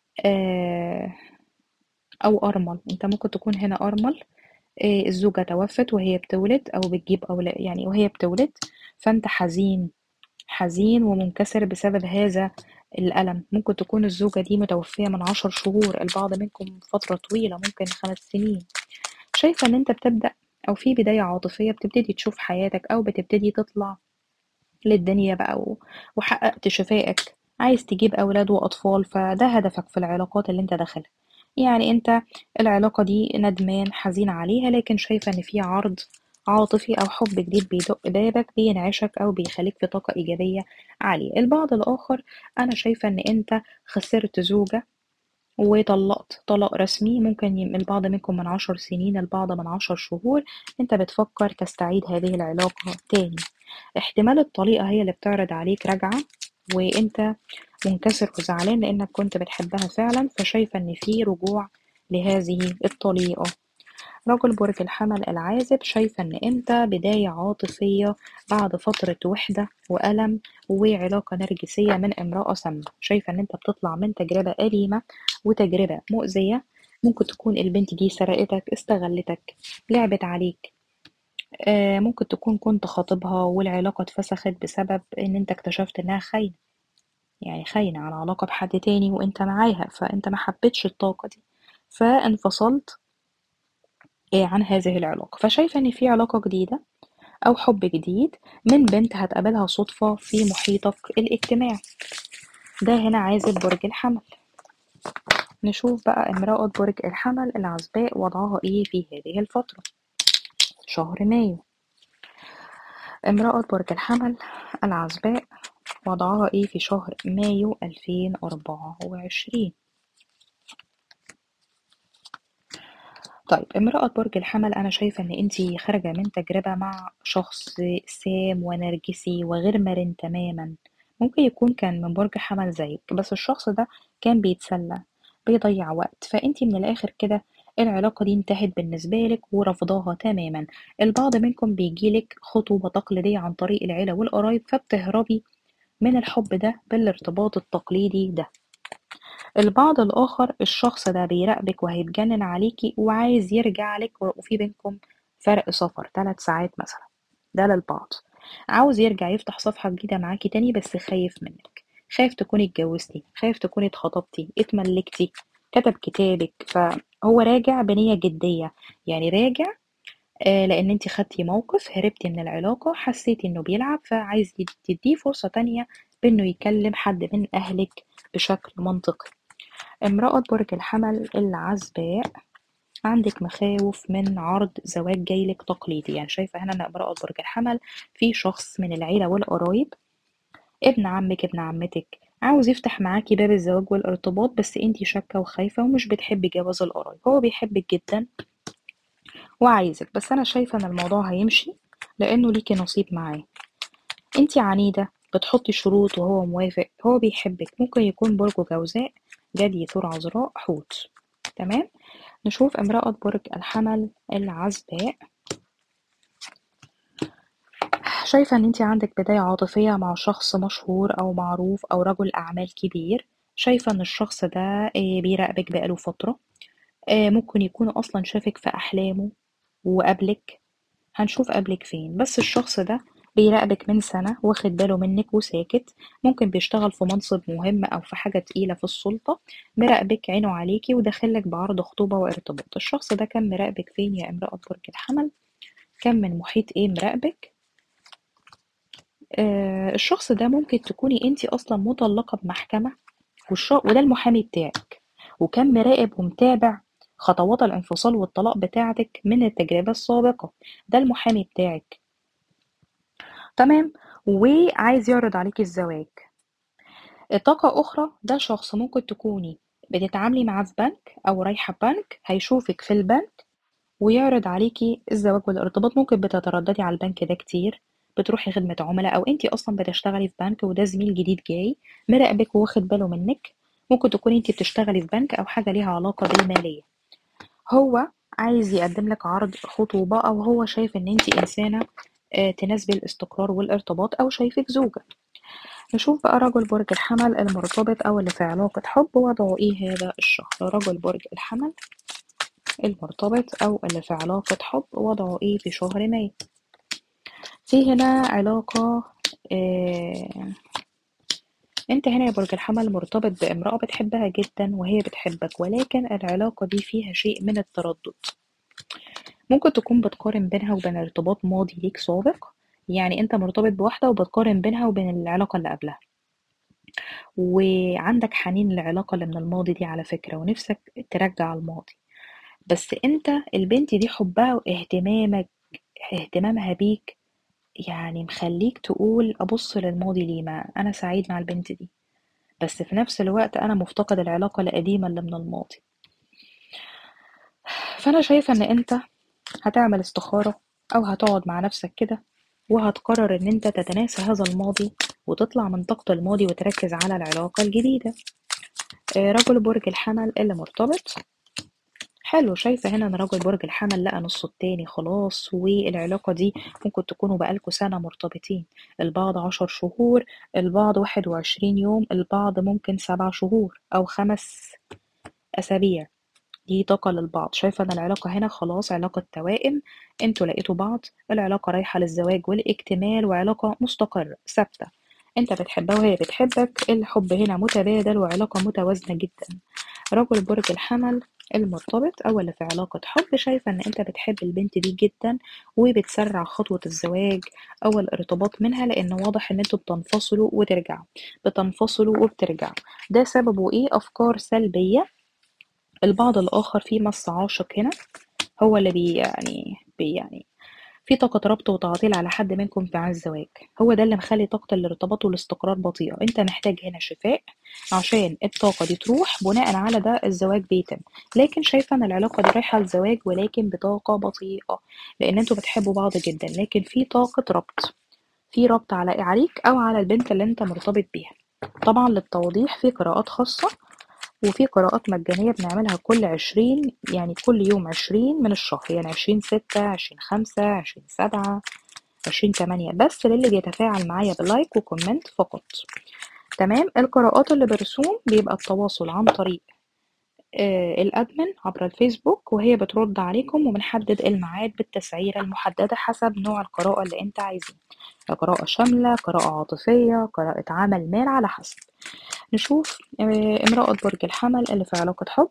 آه، أو أرمل انت ممكن تكون هنا أرمل آه، الزوجة توفت وهي بتولد أو بتجيب أولاد يعني وهي بتولد فانت حزين حزين ومنكسر بسبب هذا الألم ممكن تكون الزوجة دي متوفية من عشر شهور البعض منكم فترة طويلة ممكن خمس سنين شايفة إن أنت بتبدأ أو في بداية عاطفية بتبتدي تشوف حياتك أو بتبتدي تطلع للدنيا بقى وحققت شفائك عايز تجيب أولاد وأطفال فده هدفك في العلاقات اللي أنت داخلها يعني انت العلاقة دي ندمان حزين عليها لكن شايفة ان في عرض عاطفي او حب جديد بيدق بابك بينعشك او بيخليك في طاقة ايجابية عالية البعض الاخر انا شايفة ان انت خسرت زوجة وطلقت طلاق رسمي ممكن ي- البعض منكم من عشر سنين البعض من عشر شهور انت بتفكر تستعيد هذه العلاقة تاني احتمال الطليقة هي اللي بتعرض عليك رجعة وانت منكسر وزعلان لانك كنت بتحبها فعلا فشايفة ان في رجوع لهذه الطليقة رجل برج الحمل العازب شايفة إن أنت بداية عاطفية بعد فترة وحدة وألم وعلاقة نرجسية من امرأة سامة شايفة إن أنت بتطلع من تجربة أليمة وتجربة مؤذية ممكن تكون البنت دي سرقتك استغلتك لعبت عليك آه، ممكن تكون كنت خاطبها والعلاقة اتفسخت بسبب إن أنت اكتشفت إنها خاينة يعني خاينة على علاقة بحد تاني وأنت معاها فأنت ما حبيتش الطاقة دي فانفصلت آه، عن هذه العلاقة فشايفة إن في علاقة جديدة أو حب جديد من بنت هتقابلها صدفة في محيطك الاجتماعي ده هنا عازب برج الحمل نشوف بقى امرأة برج الحمل العزباء وضعها ايه في هذه الفترة شهر مايو امرأة برج الحمل العزباء وضعها ايه في شهر مايو 2024 طيب امرأة برج الحمل أنا شايفة إن أنتي خارجة من تجربة مع شخص سام ونرجسي وغير مرن تماما ممكن يكون كان من برج حمل زيك بس الشخص ده كان بيتسلى بيضيع وقت فأنتي من الآخر كده العلاقة دي انتهت بالنسبة لك ورفضاها تماما البعض منكم بيجيلك خطوبة تقليدية عن طريق العيلة والقرايب فبتهربي من الحب ده بالارتباط التقليدي ده البعض الآخر الشخص ده بيراقبك وهيتجنن عليكي وعايز يرجع لك وفي بينكم فرق سفر ثلاث ساعات مثلا ده للبعض عاوز يرجع يفتح صفحة جديدة معاكي تاني بس خايف منك خايف تكوني اتجوزتي خايف تكوني اتخطبتي اتملكتي كتب كتابك فهو راجع بنية جدية يعني راجع آه لأن انت خدتي موقف هربتي من العلاقة حسيتي انه بيلعب فعايز تديه فرصة تانية بانه يكلم حد من أهلك بشكل منطقي امرأة برج الحمل العزباء عندك مخاوف من عرض زواج جايلك تقليدي يعني شايفة هنا ان امرأة برج الحمل في شخص من العيلة والقرايب ابن عمك ابن عمتك عاوز يفتح معاكي باب الزواج والارتباط بس انتي شاكة وخايفة ومش بتحبي جواز القرايب هو بيحبك جدا وعايزك بس انا شايفة ان الموضوع هيمشي لانه ليكي نصيب معاه انتي عنيدة بتحطي شروط وهو موافق هو بيحبك ممكن يكون برجه جوزاء جدي ثور عذراء حوت تمام نشوف امرأة برج الحمل العزباء شايفة ان انتي عندك بداية عاطفية مع شخص مشهور او معروف او رجل اعمال كبير شايفة ان الشخص ده بيراقبك بقاله فترة ممكن يكون اصلا شافك في احلامه وقابلك هنشوف قابلك فين بس الشخص ده بيراقبك من سنة واخد باله منك وساكت ممكن بيشتغل في منصب مهم أو في حاجة تقيلة في السلطة مراقبك عينه عليكي وداخلك بعرض خطوبة وارتباط الشخص ده كان مراقبك فين يا امرأة برج الحمل كان من محيط ايه مراقبك آه الشخص ده ممكن تكوني انتي اصلا مطلقة بمحكمة وده المحامي بتاعك وكان مراقب ومتابع خطوات الانفصال والطلاق بتاعتك من التجربة السابقة ده المحامي بتاعك تمام وعايز يعرض عليكي الزواج طاقة أخرى ده شخص ممكن تكوني بتتعاملي معاه في بنك أو رايحة بنك هيشوفك في البنك ويعرض عليكي الزواج والارتباط ممكن بتترددي على البنك ده كتير بتروحي خدمة عملاء أو انتي أصلا بتشتغلي في بنك وده زميل جديد جاي مراقبك وواخد باله منك ممكن تكوني انتي بتشتغلي في بنك أو حاجة ليها علاقة بالمالية هو عايز يقدم لك عرض خطوبة أو هو شايف إن انتي إنسانة تناسبي الاستقرار والارتباط أو شايفك زوجة نشوف بقى رجل برج الحمل المرتبط أو اللي في علاقة حب وضعه إيه هذا الشهر رجل برج الحمل المرتبط أو اللي في علاقة حب وضعه إيه في شهر مايو في هنا علاقة آه انت هنا يا برج الحمل مرتبط بامرأة بتحبها جدا وهي بتحبك ولكن العلاقة دي فيها شيء من التردد ممكن تكون بتقارن بينها وبين ارتباط ماضي ليك سابق يعني انت مرتبط بواحدة وبتقارن بينها وبين العلاقة اللي قبلها وعندك حنين للعلاقة اللي من الماضي دي على فكرة ونفسك ترجع الماضي بس انت البنت دي حبها واهتمامك اهتمامها بيك يعني مخليك تقول ابص للماضي ليه ما انا سعيد مع البنت دي بس في نفس الوقت انا مفتقد العلاقة القديمة اللي من الماضي فانا شايفة ان انت هتعمل استخارة او هتقعد مع نفسك كده وهتقرر ان انت تتناسى هذا الماضي وتطلع من طاقة الماضي وتركز على العلاقة الجديدة آه، رجل برج الحمل اللي مرتبط حلو شايفة هنا ان رجل برج الحمل لقى نصه التاني خلاص والعلاقة دي ممكن تكونوا بقالكوا سنة مرتبطين البعض عشر شهور البعض واحد وعشرين يوم البعض ممكن سبع شهور أو خمس أسابيع دي طاقة للبعض شايفة ان العلاقة هنا خلاص علاقة توائم انتوا لقيتوا بعض العلاقة رايحة للزواج والاكتمال وعلاقة مستقرة ثابتة انت بتحبها وهي بتحبك الحب هنا متبادل وعلاقة متوازنة جدا رجل برج الحمل المرتبط او اللي في علاقة حب شايفة ان انت بتحب البنت دي جدا وبتسرع خطوة الزواج او الارتباط منها لان واضح ان انتوا بتنفصلوا وترجعوا بتنفصلوا وبترجعوا ده سببه ايه افكار سلبية البعض الآخر في مس عاشق هنا هو اللي بي يعني بي يعني في طاقة ربط وتعطيل على حد منكم مع الزواج هو ده اللي مخلي طاقة الارتباط والاستقرار بطيئة انت محتاج هنا شفاء عشان الطاقة دي تروح بناء على ده الزواج بيتم لكن شايفة ان العلاقة دي رايحة للزواج ولكن بطاقة بطيئة لان انتوا بتحبوا بعض جدا لكن في طاقة ربط في ربط على عليك او على البنت اللي انت مرتبط بيها طبعا للتوضيح في قراءات خاصة وفي قراءات مجانية بنعملها كل عشرين يعني كل يوم عشرين من الشهر يعني عشرين ستة عشرين خمسة عشرين سبعة عشرين تمانية بس للي بيتفاعل معايا بلايك وكومنت فقط تمام القراءات اللي برسوم بيبقى التواصل عن طريق آه الادمن عبر الفيسبوك وهي بترد عليكم وبنحدد الميعاد بالتسعيرة المحددة حسب نوع القراءة اللي انت عايزه قراءة شاملة قراءة عاطفية قراءة عمل مال على حسب نشوف آه، امرأة برج الحمل اللي في علاقة حب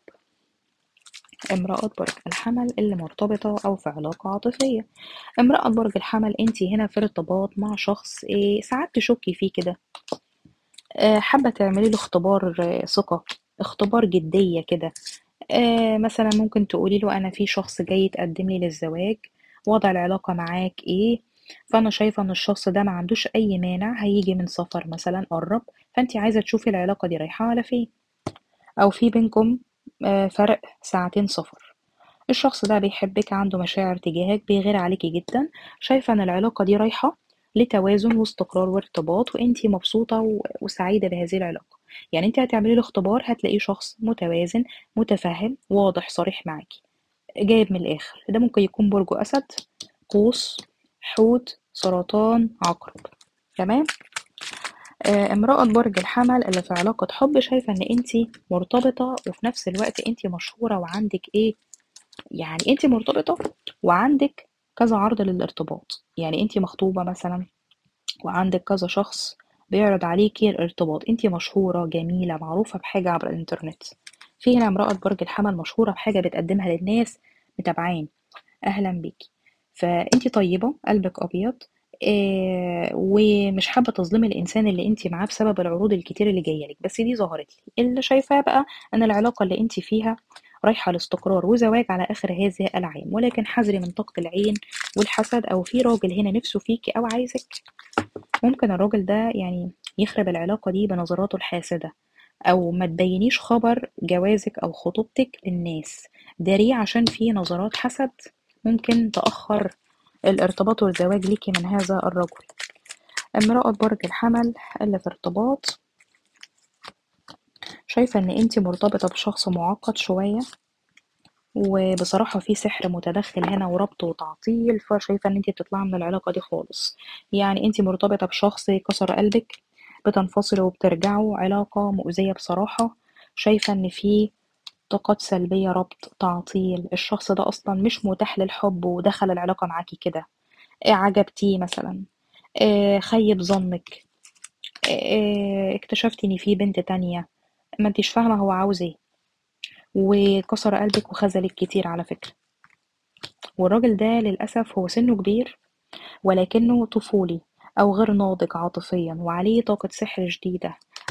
امرأة برج الحمل اللي مرتبطة أو في علاقة عاطفية امرأة برج الحمل انتي هنا في ارتباط مع شخص إيه ساعات تشكي فيه كده آه، حابة تعملي له اختبار آه، ثقة اختبار جدية كده آه، مثلا ممكن تقولي له أنا في شخص جاي يتقدم لي للزواج وضع العلاقة معاك إيه فأنا شايفة إن الشخص ده ما عندوش أي مانع هيجي من سفر مثلا قرب فأنت عايزة تشوفي العلاقة دي رايحة على فين أو في بينكم آه، فرق ساعتين سفر الشخص ده بيحبك عنده مشاعر تجاهك بيغير عليكي جدا شايفة إن العلاقة دي رايحة لتوازن واستقرار وارتباط وانتي مبسوطة و- وسعيدة بهذه العلاقة يعني انتي هتعملي له اختبار هتلاقيه شخص متوازن متفهم واضح صريح معاكي جايب من الآخر ده ممكن يكون برج أسد قوس حوت سرطان عقرب تمام آه، امرأة برج الحمل اللي في علاقة حب شايفة ان انتي مرتبطة وفي نفس الوقت انتي مشهورة وعندك ايه يعني انتي مرتبطة وعندك كذا عرض للارتباط يعني انتي مخطوبة مثلا وعندك كذا شخص بيعرض عليكي الارتباط انتي مشهورة جميلة معروفة بحاجة عبر الانترنت في هنا امرأة برج الحمل مشهورة بحاجة بتقدمها للناس متابعين اهلا بيكي فانتي طيبة قلبك ابيض آه ومش حابة تظلمي الإنسان اللي انتي معاه بسبب العروض الكتير اللي جاية لك بس دي ظهرت لي اللي شايفاه بقى ان العلاقة اللي انتي فيها رايحة لاستقرار وزواج على آخر هذه العام ولكن حذري من طاقة العين والحسد أو في راجل هنا نفسه فيكي أو عايزك ممكن الراجل ده يعني يخرب العلاقة دي بنظراته الحاسدة أو ما تبينيش خبر جوازك أو خطوبتك للناس داريه عشان في نظرات حسد ممكن تأخر الارتباط والزواج ليكي من هذا الرجل امرأة برج الحمل اللي في ارتباط شايفة ان انتي مرتبطة بشخص معقد شوية وبصراحة في سحر متدخل هنا وربط وتعطيل فشايفة ان انتي بتطلعي من العلاقة دي خالص يعني انتي مرتبطة بشخص كسر قلبك بتنفصلوا وبترجعوا علاقة مؤذية بصراحة شايفة ان في طاقات سلبية ربط تعطيل الشخص ده اصلا مش متاح للحب ودخل العلاقة معاكي كده إيه عجبتيه مثلا إيه خيب ظنك إيه اكتشفتي ان في بنت تانية ما انتيش فاهمة هو عاوز ايه وكسر قلبك وخذلك كتير على فكرة والراجل ده للأسف هو سنه كبير ولكنه طفولي أو غير ناضج عاطفيا وعليه طاقة سحر شديدة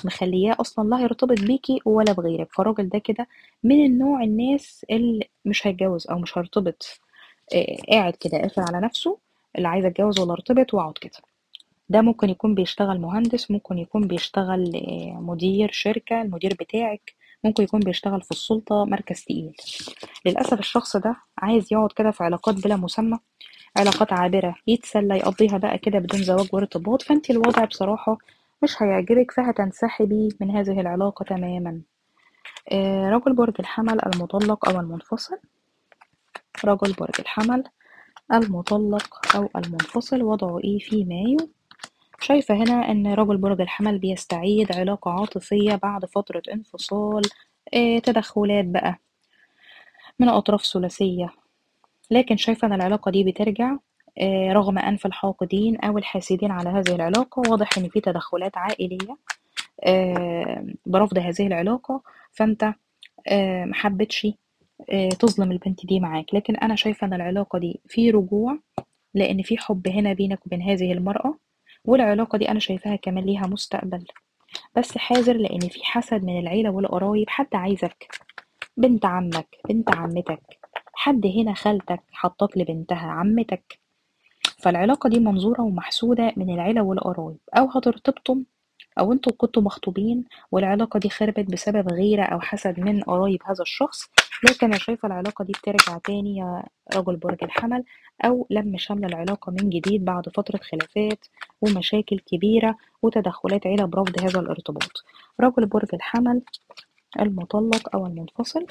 مخلياه أصلا لا هيرتبط بيكي ولا بغيرك فالراجل ده كده من النوع الناس اللي مش هيتجوز أو مش هيرتبط آه، قاعد كده قافل على نفسه اللي عايز اتجوز ولا ارتبط واقعد كده ده ممكن يكون بيشتغل مهندس ممكن يكون بيشتغل آه، مدير شركة المدير بتاعك ممكن يكون بيشتغل في السلطة مركز تقيل للأسف الشخص ده عايز يقعد كده في علاقات بلا مسمى علاقات عابرة يتسلى يقضيها بقى كده بدون زواج وارتباط فانت الوضع بصراحة مش هيعجبك فهتنسحبي من هذه العلاقة تماما آه، رجل برج الحمل المطلق أو المنفصل رجل برج الحمل المطلق أو المنفصل وضعه إيه في مايو شايفة هنا إن رجل برج الحمل بيستعيد علاقة عاطفية بعد فترة انفصال آه، تدخلات بقى من أطراف ثلاثية لكن شايفة إن العلاقة دي بترجع آه، رغم أنف الحاقدين أو الحاسدين على هذه العلاقة واضح إن في تدخلات عائلية آه، برفض هذه العلاقة فأنت آه، محبتش آه، تظلم البنت دي معاك لكن أنا شايفة إن العلاقة دي في رجوع لأن في حب هنا بينك وبين هذه المرأة والعلاقة دي أنا شايفاها كمان ليها مستقبل بس حذر لأن في حسد من العيلة والقرايب حد عايزك بنت عمك بنت عمتك حد هنا خالتك حطاك لبنتها عمتك فالعلاقة دي منظورة ومحسودة من العيلة والقرايب أو هترتبطوا أو انتوا كنتوا مخطوبين والعلاقة دي خربت بسبب غيرة أو حسد من قرايب هذا الشخص لكن أنا شايفة العلاقة دي بترجع تاني يا رجل برج الحمل أو لم شمل العلاقة من جديد بعد فترة خلافات ومشاكل كبيرة وتدخلات عيلة برفض هذا الارتباط رجل برج الحمل المطلق أو المنفصل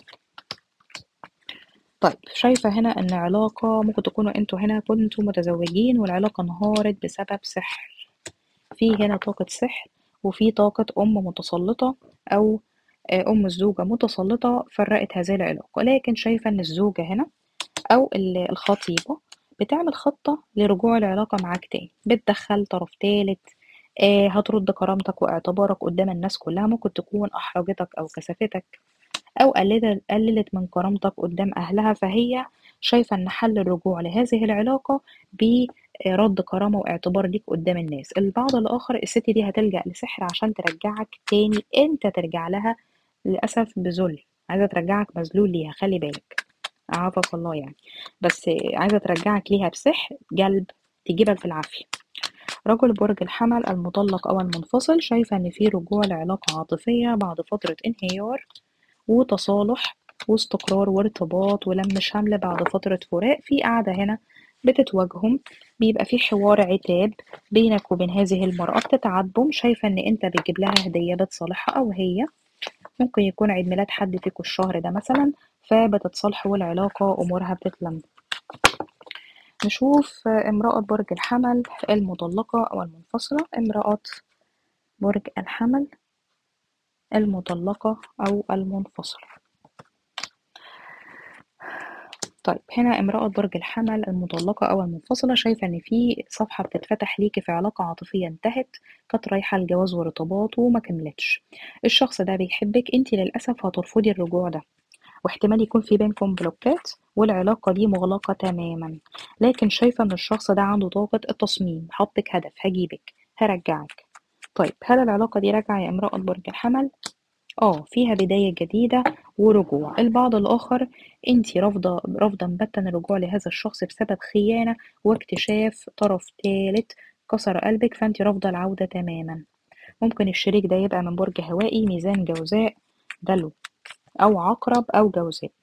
طيب شايفة هنا إن علاقة ممكن تكونوا انتوا هنا كنتوا متزوجين والعلاقة انهارت بسبب سحر في هنا طاقة سحر وفي طاقة أم متسلطة أو آه، أم الزوجة متسلطة فرقت هذه العلاقة لكن شايفة إن الزوجة هنا أو ال- الخطيبة بتعمل خطة لرجوع العلاقة معاك تاني بتدخل طرف تالت آه، هترد كرامتك واعتبارك قدام الناس كلها ممكن تكون أحرجتك أو كسفتك أو قللت قللت من كرامتك قدام أهلها فهي شايفة إن حل الرجوع لهذه العلاقة برد كرامة واعتبار ليك قدام الناس البعض الآخر الست دي هتلجأ لسحر عشان ترجعك تاني أنت ترجع لها للأسف بذل عايزة ترجعك مذلول ليها خلي بالك أعافك الله يعني بس عايزة ترجعك ليها بسحر جلب تجيبك بالعافية رجل برج الحمل المطلق أو المنفصل شايفة إن في رجوع لعلاقة عاطفية بعد فترة انهيار وتصالح واستقرار وارتباط ولم شمل بعد فترة فراق في قعدة هنا بتتواجههم بيبقى في حوار عتاب بينك وبين هذه المرأة بتتعاتبوا شايفة إن أنت بتجيب لها هدية بتصالحها أو هي ممكن يكون عيد ميلاد حد فيكوا الشهر ده مثلا فبتتصالحوا والعلاقة أمورها بتتلم نشوف امرأة برج الحمل المطلقة أو المنفصلة امرأة برج الحمل المطلقة أو المنفصلة طيب هنا امرأة برج الحمل المطلقة أو المنفصلة شايفة إن في صفحة بتتفتح ليكي في علاقة عاطفية انتهت كانت رايحة لجواز وارتباط وما كملتش الشخص ده بيحبك انتي للأسف هترفضي الرجوع ده واحتمال يكون في بينكم بلوكات والعلاقة دي مغلقة تماما لكن شايفة إن الشخص ده عنده طاقة التصميم حطك هدف هجيبك هرجعك طيب هل العلاقة دي راجعة يا امرأة برج الحمل؟ اه فيها بداية جديدة ورجوع البعض الآخر انتي رافضة رافضة مبتن الرجوع لهذا الشخص بسبب خيانة واكتشاف طرف تالت كسر قلبك فانتي رافضة العودة تماما ممكن الشريك ده يبقى من برج هوائي ميزان جوزاء دلو أو عقرب أو جوزاء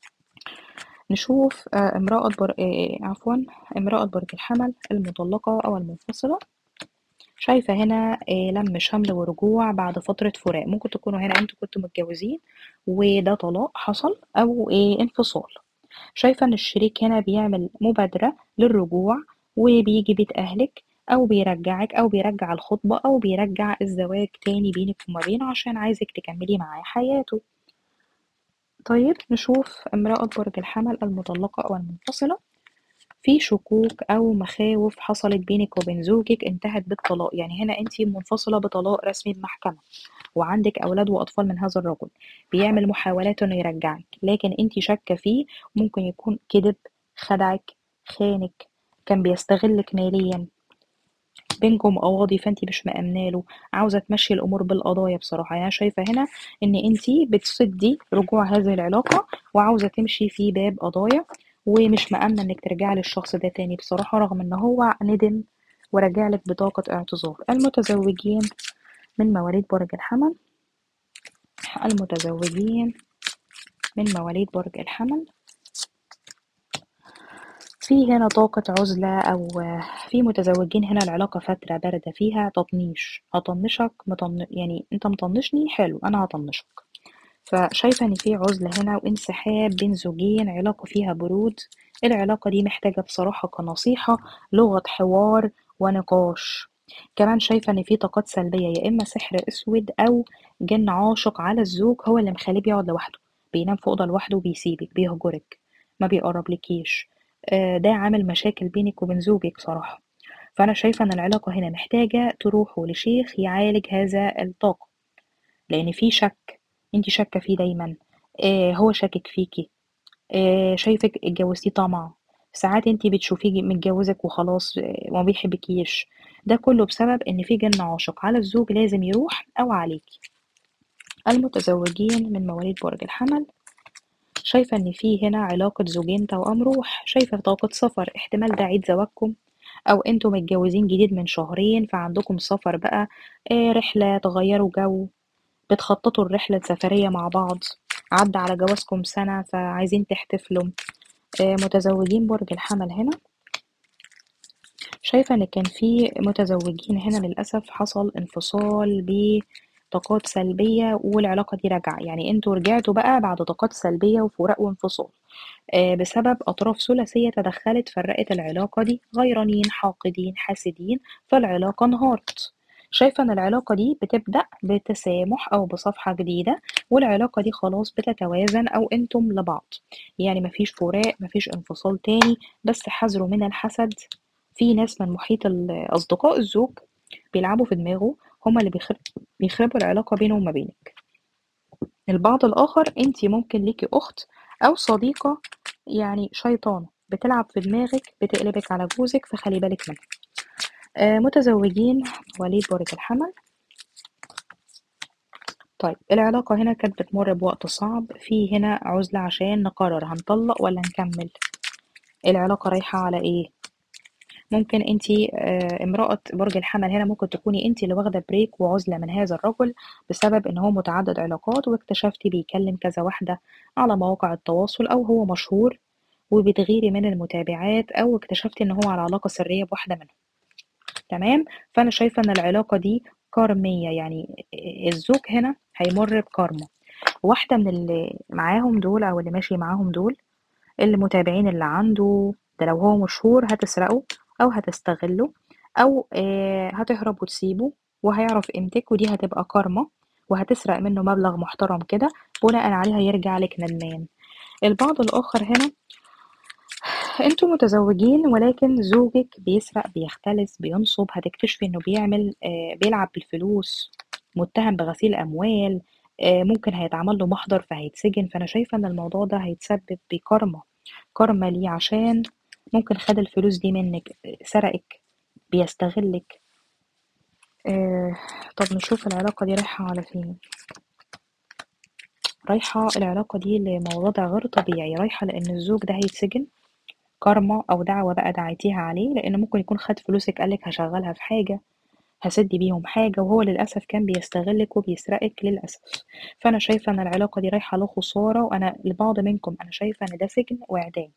نشوف آه، امرأة بر... آه، عفوا امرأة برج الحمل المطلقة أو المنفصلة شايفة هنا آه، لم شمل ورجوع بعد فترة فراق ممكن تكونوا هنا انتوا كنتوا متجوزين وده طلاق حصل أو آه، انفصال شايفة إن الشريك هنا بيعمل مبادرة للرجوع وبيجي بيت أهلك أو بيرجعك أو بيرجع الخطبة أو بيرجع الزواج تاني بينك وما بينه عشان عايزك تكملي معاه حياته طيب نشوف امرأة برج الحمل المطلقة أو المنفصلة في شكوك أو مخاوف حصلت بينك وبين زوجك انتهت بالطلاق يعني هنا انت منفصلة بطلاق رسمي بمحكمة وعندك أولاد وأطفال من هذا الرجل بيعمل محاولات إنه يرجعك لكن انت شاكة فيه ممكن يكون كذب خدعك خانك كان بيستغلك ماليا بينكم قواضي فانت مش مأمنة له عاوزة تمشي الأمور بالقضايا بصراحة يعني أنا شايفة هنا إن انت بتصدي رجوع هذه العلاقة وعاوزة تمشي في باب قضايا ومش مأمنة إنك ترجعي للشخص ده تاني بصراحة رغم إن هو ندم ورجعلك بطاقة اعتذار المتزوجين من مواليد برج الحمل المتزوجين من مواليد برج الحمل في هنا طاقة عزلة أو في متزوجين هنا العلاقة فترة باردة فيها تطنيش هطنشك مطن... يعني أنت مطنشني حلو أنا هطنشك فشايفة إن في عزلة هنا وانسحاب بين زوجين علاقة فيها برود العلاقة دي محتاجة بصراحة كنصيحة لغة حوار ونقاش كمان شايفة إن في طاقات سلبية يا إما سحر أسود أو جن عاشق على الزوج هو اللي مخليه بيقعد لوحده بينام في أوضة لوحده وبيسيبك بيهجرك ما بيقربلكيش آه، ده عامل مشاكل بينك وبين زوجك صراحة فأنا شايفة إن العلاقة هنا محتاجة تروحوا لشيخ يعالج هذا الطاقة لأن في شك انتي شاكة فيه دايما آه هو شاكك فيكي آه شايفك اتجوزتيه طمع ساعات انتي بتشوفيه متجوزك وخلاص آه وما بيحبكيش ده كله بسبب ان في جن عاشق على الزوج لازم يروح او عليكي المتزوجين من مواليد برج الحمل شايفة إن في هنا علاقة زوجين توأم روح شايفة طاقة سفر احتمال ده عيد زواجكم أو انتوا متجوزين جديد من شهرين فعندكم سفر بقى آه رحلة تغيروا جو بتخططوا الرحلة السفرية مع بعض عدى على جوازكم سنة فعايزين تحتفلوا آه متزوجين برج الحمل هنا شايفة إن كان في متزوجين هنا للأسف حصل انفصال بطاقات سلبية والعلاقة دي راجعة يعني انتوا رجعتوا بقى بعد طاقات سلبية وفراق وانفصال آه بسبب أطراف ثلاثية تدخلت فرقت العلاقة دي غيرانين حاقدين حاسدين فالعلاقة انهارت شايفة إن العلاقة دي بتبدأ بتسامح أو بصفحة جديدة والعلاقة دي خلاص بتتوازن أو انتم لبعض يعني مفيش فراق مفيش انفصال تاني بس حذروا من الحسد في ناس من محيط أصدقاء الزوج بيلعبوا في دماغه هما اللي بيخربوا العلاقة بينه وما بينك البعض الآخر انتي ممكن ليكي أخت أو صديقة يعني شيطانة بتلعب في دماغك بتقلبك على جوزك فخلي بالك منها آه متزوجين مواليد برج الحمل طيب العلاقة هنا كانت بتمر بوقت صعب في هنا عزلة عشان نقرر هنطلق ولا نكمل العلاقة رايحة على ايه ممكن انتي آه امرأة برج الحمل هنا ممكن تكوني انتي اللي واخدة بريك وعزلة من هذا الرجل بسبب ان هو متعدد علاقات واكتشفتي بيكلم كذا واحدة على مواقع التواصل او هو مشهور وبتغيري من المتابعات او اكتشفتي ان هو على علاقة سرية بواحدة منهم تمام فانا شايفة ان العلاقة دي كارمية يعني الزوج هنا هيمر بكارما واحدة من اللي معاهم دول او اللي ماشي معاهم دول المتابعين اللي عنده ده لو هو مشهور هتسرقه او هتستغله او آه هتهرب وتسيبه وهيعرف قيمتك ودي هتبقى كارما وهتسرق منه مبلغ محترم كده بناء عليه هيرجع لك ندمان البعض الاخر هنا انتوا متزوجين ولكن زوجك بيسرق بيختلس بينصب هتكتشفي انه بيعمل آه بيلعب بالفلوس متهم بغسيل اموال آه ممكن هيتعمل له محضر فهيتسجن فانا شايفه ان الموضوع ده هيتسبب بكارما كارما ليه عشان ممكن خد الفلوس دي منك سرقك بيستغلك آه طب نشوف العلاقة دي رايحة على فين رايحة العلاقة دي لموضوع غير طبيعي رايحة لأن الزوج ده هيتسجن كارما أو دعوة بقى دعيتيها عليه لأن ممكن يكون خد فلوسك قالك هشغلها في حاجة هسد بيهم حاجة وهو للأسف كان بيستغلك وبيسرقك للأسف فأنا شايفة إن العلاقة دي رايحة لخسارة وأنا لبعض منكم أنا شايفة إن ده سجن وإعدام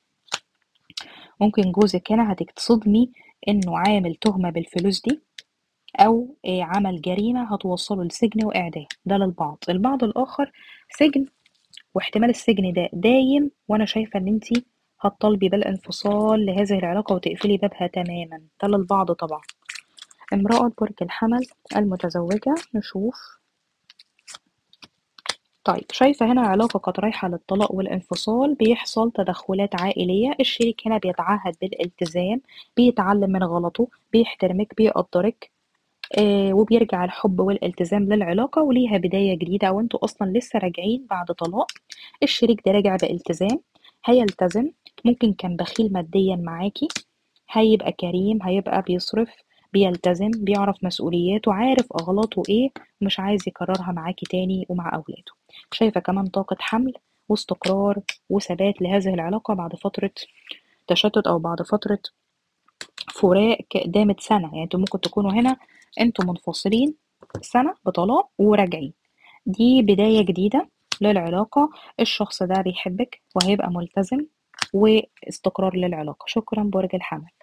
ممكن جوزك هنا هتتصدمي إنه عامل تهمة بالفلوس دي أو عمل جريمة هتوصله لسجن وإعدام ده للبعض البعض الآخر سجن واحتمال السجن ده دايم وأنا شايفة إن انتي هتطالبي بالانفصال لهذه العلاقة وتقفلي بابها تماما ده للبعض طبعا امرأة برج الحمل المتزوجة نشوف طيب شايفة هنا علاقة قد رايحة للطلاق والانفصال بيحصل تدخلات عائلية الشريك هنا بيتعهد بالالتزام بيتعلم من غلطه بيحترمك بيقدرك آه وبيرجع الحب والالتزام للعلاقة وليها بداية جديدة أو انتوا أصلا لسه راجعين بعد طلاق الشريك ده راجع بالتزام هيلتزم ممكن كان بخيل ماديا معاكي هيبقى كريم هيبقى بيصرف بيلتزم بيعرف مسؤولياته عارف أغلاطه إيه ومش عايز يكررها معاكي تاني ومع أولاده شايفة كمان طاقة حمل واستقرار وثبات لهذه العلاقة بعد فترة تشتت أو بعد فترة فراق دامت سنة يعني انتوا ممكن تكونوا هنا انتوا منفصلين سنة بطلاق وراجعين دي بداية جديدة للعلاقة الشخص ده بيحبك وهيبقى ملتزم واستقرار للعلاقة شكرا برج الحمل